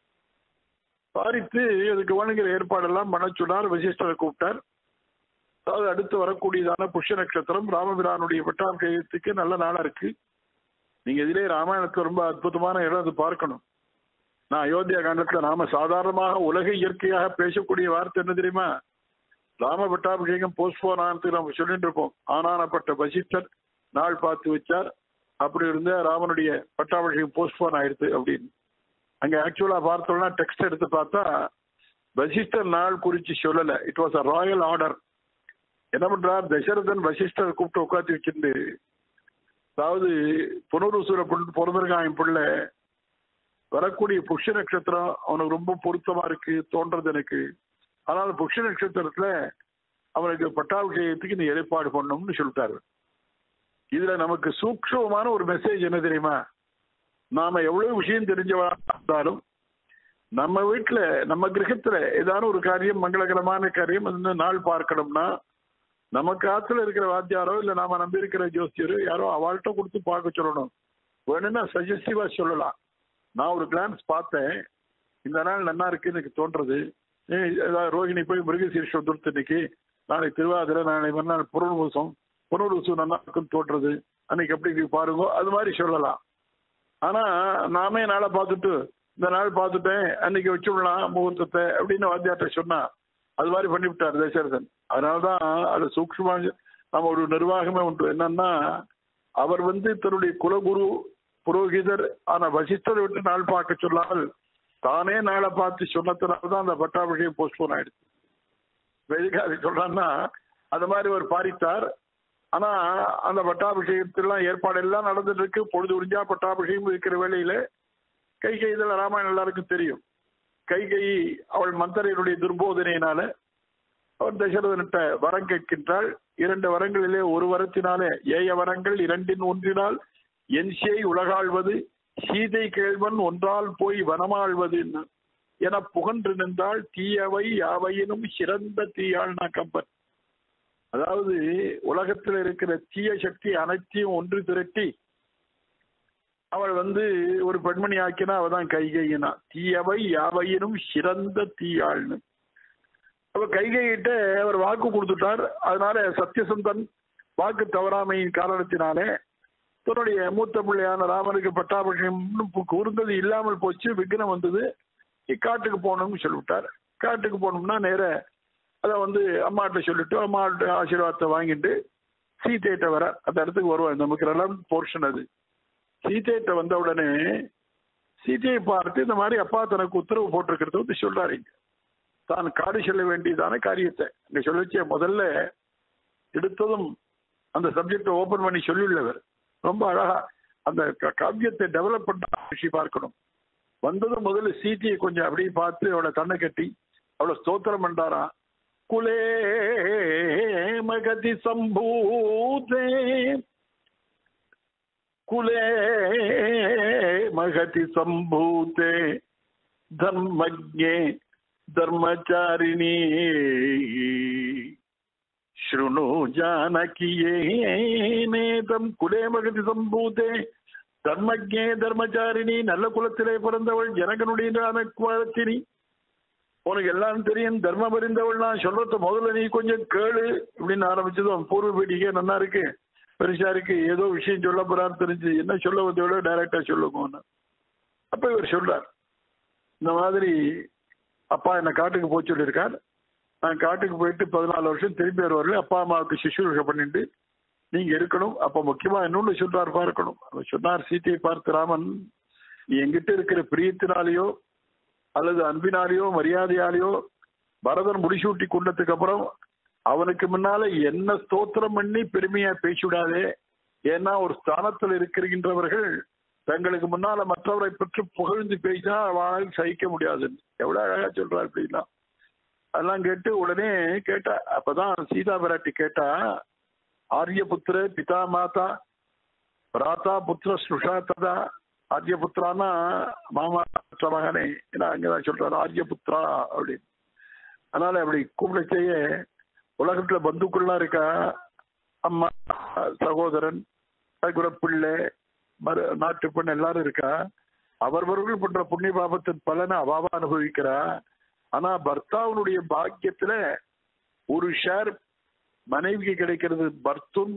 பாரித்து அதுக்கு வணங்குற ஏற்பாடெல்லாம் பண்ண சொன்னார் வசிஷ்டரை கூப்பிட்டார் அதாவது அடுத்து வரக்கூடியதான புஷ்ய நட்சத்திரம் ராமபிரானுடைய பட்டாபிஷேகத்துக்கு நல்ல நாளா இருக்கு நீங்க இதிலே ராமாயணத்துக்கு ரொம்ப அற்புதமான இடம் அது பார்க்கணும் நான் அயோத்தியா காண்டத்துல நாம சாதாரணமாக உலக இயற்கையாக பேசக்கூடிய வார்த்தை என்ன தெரியுமா ராம பட்டாபிஷேகம் போஸ்ட்போன் ஆனதுக்கு நம்ம சொல்லிட்டு இருக்கோம் ஆனானப்பட்ட வசிஷ்டர் நாள் பார்த்து வச்சார் அப்படி இருந்த ராமனுடைய பட்டாபிஷேகம் போஸ்ட்போன் ஆயிடுது அப்படின்னு அங்க ஆக்சுவலா பார்த்தோம்னா டெக்ஸ்ட் எடுத்து பார்த்தா வசிஷ்டர் நாள் குறிச்சு சொல்லல it was a royal order என்ன பண்றார் தசரதன் வசிஷ்டர் கூப்பிட்டு உட்காந்து வச்சிருந்து அதாவது புனருசூர பிறந்திருக்கான் என் பிள்ளை வரக்கூடிய புஷ்ய நட்சத்திரம் அவனுக்கு ரொம்ப பொருத்தமா இருக்கு தோன்றது எனக்கு ஆனால் புஷ்ய நட்சத்திரத்துல அவனுக்கு பட்டாபிஷேகத்துக்கு நீ ஏற்பாடு பண்ணணும்னு சொல்லிட்டாரு இதுல நமக்கு சூக்ஷமான ஒரு மெசேஜ் என்ன தெரியுமா நாம எவ்வளவு விஷயம் தெரிஞ்சவா இருந்தாலும் நம்ம வீட்டுல நம்ம கிரகத்துல ஏதாவது ஒரு காரியம் மங்களகரமான காரியம் அந்த நாள் பார்க்கணும்னா நம்ம காத்துல இருக்கிற வாத்தியாரோ இல்ல நாம நம்பி இருக்கிற ஜோசியரோ யாரோ அவள்கிட்ட கொடுத்து பார்க்க சொல்லணும் வேணும்னா சஜஸ்டிவா சொல்லலாம் நான் ஒரு கிளான்ஸ் பார்த்தேன் இந்த நாள் நல்லா இருக்கு எனக்கு தோன்றது ஏதாவது ரோஹிணி போய் மிருகசீர்ஷம் துருத்து இன்னைக்கு நாளைக்கு திருவாதிரை நாளைக்கு மறுநாள் புனர்வசம் புனர்வசம் நல்லா இருக்குன்னு தோன்றது அன்னைக்கு எப்படி பாருங்க அது மாதிரி சொல்லலாம் ஆனா நாமே நாளை பார்த்துட்டு இந்த நாள் பார்த்துட்டேன் அன்னைக்கு வச்சுடலாம் முகூர்த்தத்தை அப்படின்னு வாத்தியார்ட்ட சொன்னா அது மாதிரி பண்ணிவிட்டார் தசரதன் அதனாலதான் அது சூக்ஷ்மமாக நம்ம ஒரு நிர்வாகமே உண்டு என்னன்னா அவர் வந்து தன்னுடைய குலகுரு புரோகிதர் ஆனா வசிஷ்டரை விட்டு நாள் பார்க்க சொல்லாமல் தானே நாளை பார்த்து சொன்னதுனாலதான் அந்த பட்டாபிஷேகம் போஸ்ட்போன் ஆயிடுச்சு எதுக்காக சொல்றான்னா அந்த மாதிரி ஒரு பாரித்தார் ஆனா அந்த பட்டாபிஷேகத்திலாம் ஏற்பாடு எல்லாம் நடந்துட்டு இருக்கு பொழுது உறிஞ்சா பட்டாபிஷேகம் இருக்கிற வேளையில கை கைதல ராமாயணம் எல்லாருக்கும் தெரியும் கை கை அவள் மந்தரையினுடைய துர்போதனையினால அவர் தசரதனிட்ட வரம் கேட்கின்றாள் இரண்டு வரங்களிலே ஒரு வரத்தினாலே ஏய வரங்கள் இரண்டின் ஒன்றினால் என் சேய் உலகாழ்வது சீதை கேள்வன் ஒன்றால் போய் வனமாழ்வது என புகன்று நின்றால் தீயவை யாவையினும் சிறந்த தீயாள் நான் கம்பன் அதாவது உலகத்தில் இருக்கிற தீய சக்தி அனைத்தையும் ஒன்று திரட்டி அவள் வந்து ஒரு பெண்மணி ஆக்கினா அவதான் கைகையினா தீயவை யாவையினும் சிறந்த தீயாள்னு அவ கைகையிட்ட அவர் வாக்கு கொடுத்துட்டார் அதனால சத்தியசந்தன் வாக்கு தவறாமையின் காரணத்தினாலே தன்னுடைய மூத்த பிள்ளையான ராமனுக்கு பட்டாபிஷேகம் கூர்ந்தது இல்லாமல் போச்சு விக்னம் வந்தது காட்டுக்கு போகணும்னு சொல்லிவிட்டார் காட்டுக்கு போகணும்னா நேர அதை வந்து அம்மாட்ட சொல்லிட்டு அம்மாட்ட ஆசீர்வாதத்தை வாங்கிட்டு சீத்தையிட்ட வர அந்த இடத்துக்கு வருவார் நமக்கு ரெலம் போர்ஷன் அது சீத்தையிட்ட வந்த உடனே சீத்தையை பார்த்து இந்த மாதிரி அப்பா தனக்கு உத்தரவு போட்டிருக்கிறது வந்து சொல்றாரு இங்க தான் காடு செல்ல வேண்டியதான காரியத்தை இங்க சொல்லிச்சே முதல்ல எடுத்ததும் அந்த சப்ஜெக்டை ஓபன் பண்ணி சொல்லியுள்ளவர் ரொம்ப அழகா அந்த காவியத்தை டெவலப் பண்ண விஷயம் பார்க்கணும் வந்ததும் முதல்ல சீட்டியை கொஞ்சம் அப்படியே பார்த்து அவளை கண்ணை கட்டி அவளை ஸ்தோத்திரம் பண்றாரா குலே மகதி சம்பூதே குலே மகதி சம்பூதே தர்மஜே தர்மச்சாரிணி शृणु ஜானகியேனேதம் குலே மகதி சம்பூதே தர்மஜே தர்மச்சாரிணி நல்ல குலத்திலே பிறந்தவள் ஜனகனுடைய குலத்தினி உனக்கு எல்லாம் தெரியும் தர்மம் அறிந்தவள் நான் சொல்றத முதல்ல நீ கொஞ்சம் கேளு அப்படின்னு ஆரம்பிச்சதும் பூர்வ பீடிகை நல்லா இருக்கு பெருசா இருக்கு ஏதோ விஷயம் சொல்ல போறான்னு தெரிஞ்சு என்ன சொல்ல வந்தவளோ டைரக்டா சொல்லுங்க அப்ப இவர் சொல்றார் இந்த மாதிரி அப்பா என்ன காட்டுக்கு போய் சொல்லியிருக்கார் நான் காட்டுக்கு போயிட்டு பதினாலு வருஷம் திரும்பி வருவார்கள் அப்பா அம்மாவுக்கு சிசுரூஷ பண்ணிட்டு நீங்க இருக்கணும் அப்ப முக்கியமா இன்னொன்னு சொல்றார் பார்க்கணும் அவர் சொன்னார் சீத்தையை பார்த்து ராமன் நீ எங்கிட்ட இருக்கிற பிரியத்தினாலேயோ அல்லது அன்பினாலேயோ மரியாதையாலேயோ பரதன் முடிசூட்டி கொண்டதுக்கு அப்புறம் அவனுக்கு முன்னால என்ன ஸ்தோத்திரம் பண்ணி பெருமையா பேசிவிடாதே ஏன்னா ஒரு ஸ்தானத்தில் இருக்கிறகின்றவர்கள் தங்களுக்கு முன்னால மற்றவரை பற்றி புகழ்ந்து பேசினா அவனால் சகிக்க முடியாது எவ்வளவு அழகா சொல்றாரு அப்படின்னா அதெல்லாம் கேட்டு உடனே கேட்டா அப்பதான் சீதா பிராட்டி கேட்டா ஆரியபுத்திர பிதா மாதா பிராத்தா புத்திர ஸ்ருஷா ததா ஆரியபுத்திரானா மாமா மகனே ஏன்னா அங்கதான் சொல்றாரு ஆரியபுத்திரா அப்படின்னு அதனால அப்படி கூப்பிட செய்ய உலகத்துல பந்துக்கள்லாம் இருக்கா அம்மா சகோதரன் குரப்பிள்ளை மறு நாட்டு பெண் எல்லாரும் இருக்கா அவரவர்கள் பண்ற புண்ணிய பாபத்தின் பலனை அவாவா அனுபவிக்கிறா ஆனா பர்த்தாவனுடைய பாக்கியத்துல ஒரு ஷேர் மனைவிக்கு கிடைக்கிறது பர்த்தும்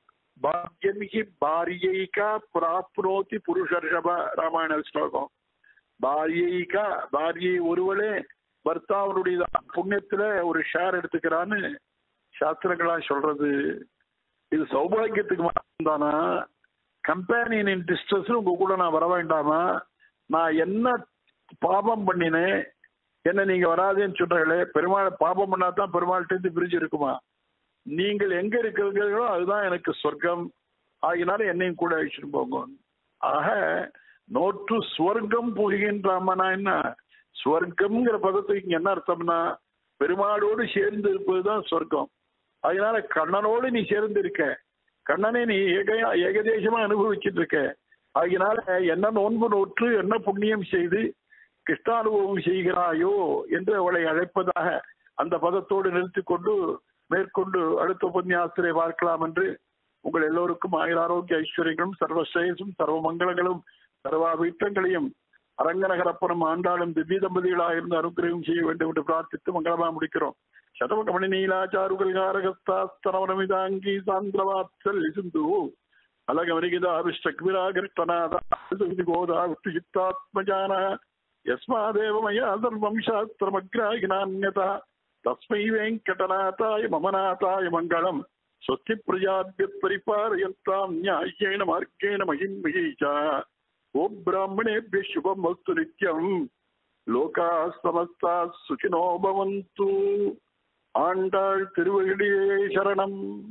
பாக்கியமிகி பாரியைக்கா பிராப்னோதி புருஷர்ஷப ராமாயண ஸ்லோகம் பாரியைக்கா பாரியை ஒருவளே பர்த்தாவனுடைய புண்ணியத்துல ஒரு ஷேர் எடுத்துக்கிறான்னு சாஸ்திரங்களா சொல்றது இது சௌபாகியத்துக்கு மட்டும்தானா கம்பேனியன் இன் டிஸ்ட்ரெஸ் உங்க கூட நான் வர வேண்டாமா நான் என்ன பாபம் பண்ணினேன் என்ன நீங்க வராதேன்னு சொல்றீங்களே பெருமாள் பாபம் பண்ணாதான் பெருமாள்கிட்ட பிரிஞ்சு இருக்குமா நீங்கள் எங்க இருக்கிறீர்களோ அதுதான் எனக்கு சொர்க்கம் ஆகினால என்னையும் கூட அழிச்சுட்டு போங்க ஆக நோற்று ஸ்வர்க்கம் புகின்றாமனா என்ன ஸ்வர்க்கம்ங்கிற பதத்துக்கு இங்க என்ன அர்த்தம்னா பெருமாளோடு சேர்ந்து இருப்பதுதான் சொர்க்கம் அதனால கண்ணனோடு நீ சேர்ந்து இருக்க கண்ணனை நீ ஏக ஏகதேசமா அனுபவிச்சுட்டு இருக்க ஆகினால என்ன நோன்பு நோற்று என்ன புண்ணியம் செய்து கிருஷ்ணானுபவம் செய்கிறாயோ என்று அவளை அழைப்பதாக அந்த பதத்தோடு நிறுத்தி கொண்டு மேற்கொண்டு அடுத்த உபன்யாசத்தை பார்க்கலாம் என்று உங்கள் எல்லோருக்கும் ஆயுர ஆரோக்கிய ஐஸ்வர்யங்களும் சர்வஸ்ரேயசும் சர்வ மங்களங்களும் சர்வ வீட்டங்களையும் அரங்கநகரப்பனும் ஆண்டாளும் திவ்ய தம்பதிகளாக இருந்து அனுகிரகம் செய்ய வேண்டும் என்று பிரார்த்தித்து மங்களமா முடிக்கிறோம் சதமகமணி நீலாச்சாருகள் காரகஸ்தாஸ்தனவனமிதாங்கி சாந்திரவாத்சல் சிந்து அலகமரிகிதாபிஷ்டக்விராகிருஷ்டநாத கோதா விட்டு சித்தாத்மஜான யஸ்மாதேவ மயா சர்வம் சாஸ்திரமக்ராகினான்யதா தஸ்மை வெங்கடநாதாய மமநாதாய மங்களம் ஸ்வஸ்தி பிரஜாபியத் பரிபாலயந்தாம் நியாயேன மார்க்கேண மகின்மகீச்சா ஓம் பிராமணேபிய சுபம் வஸ்து நித்யம் லோகா சமஸ்தா சுகினோ பவந்து ஆண்டாள் திருவடியே சரணம்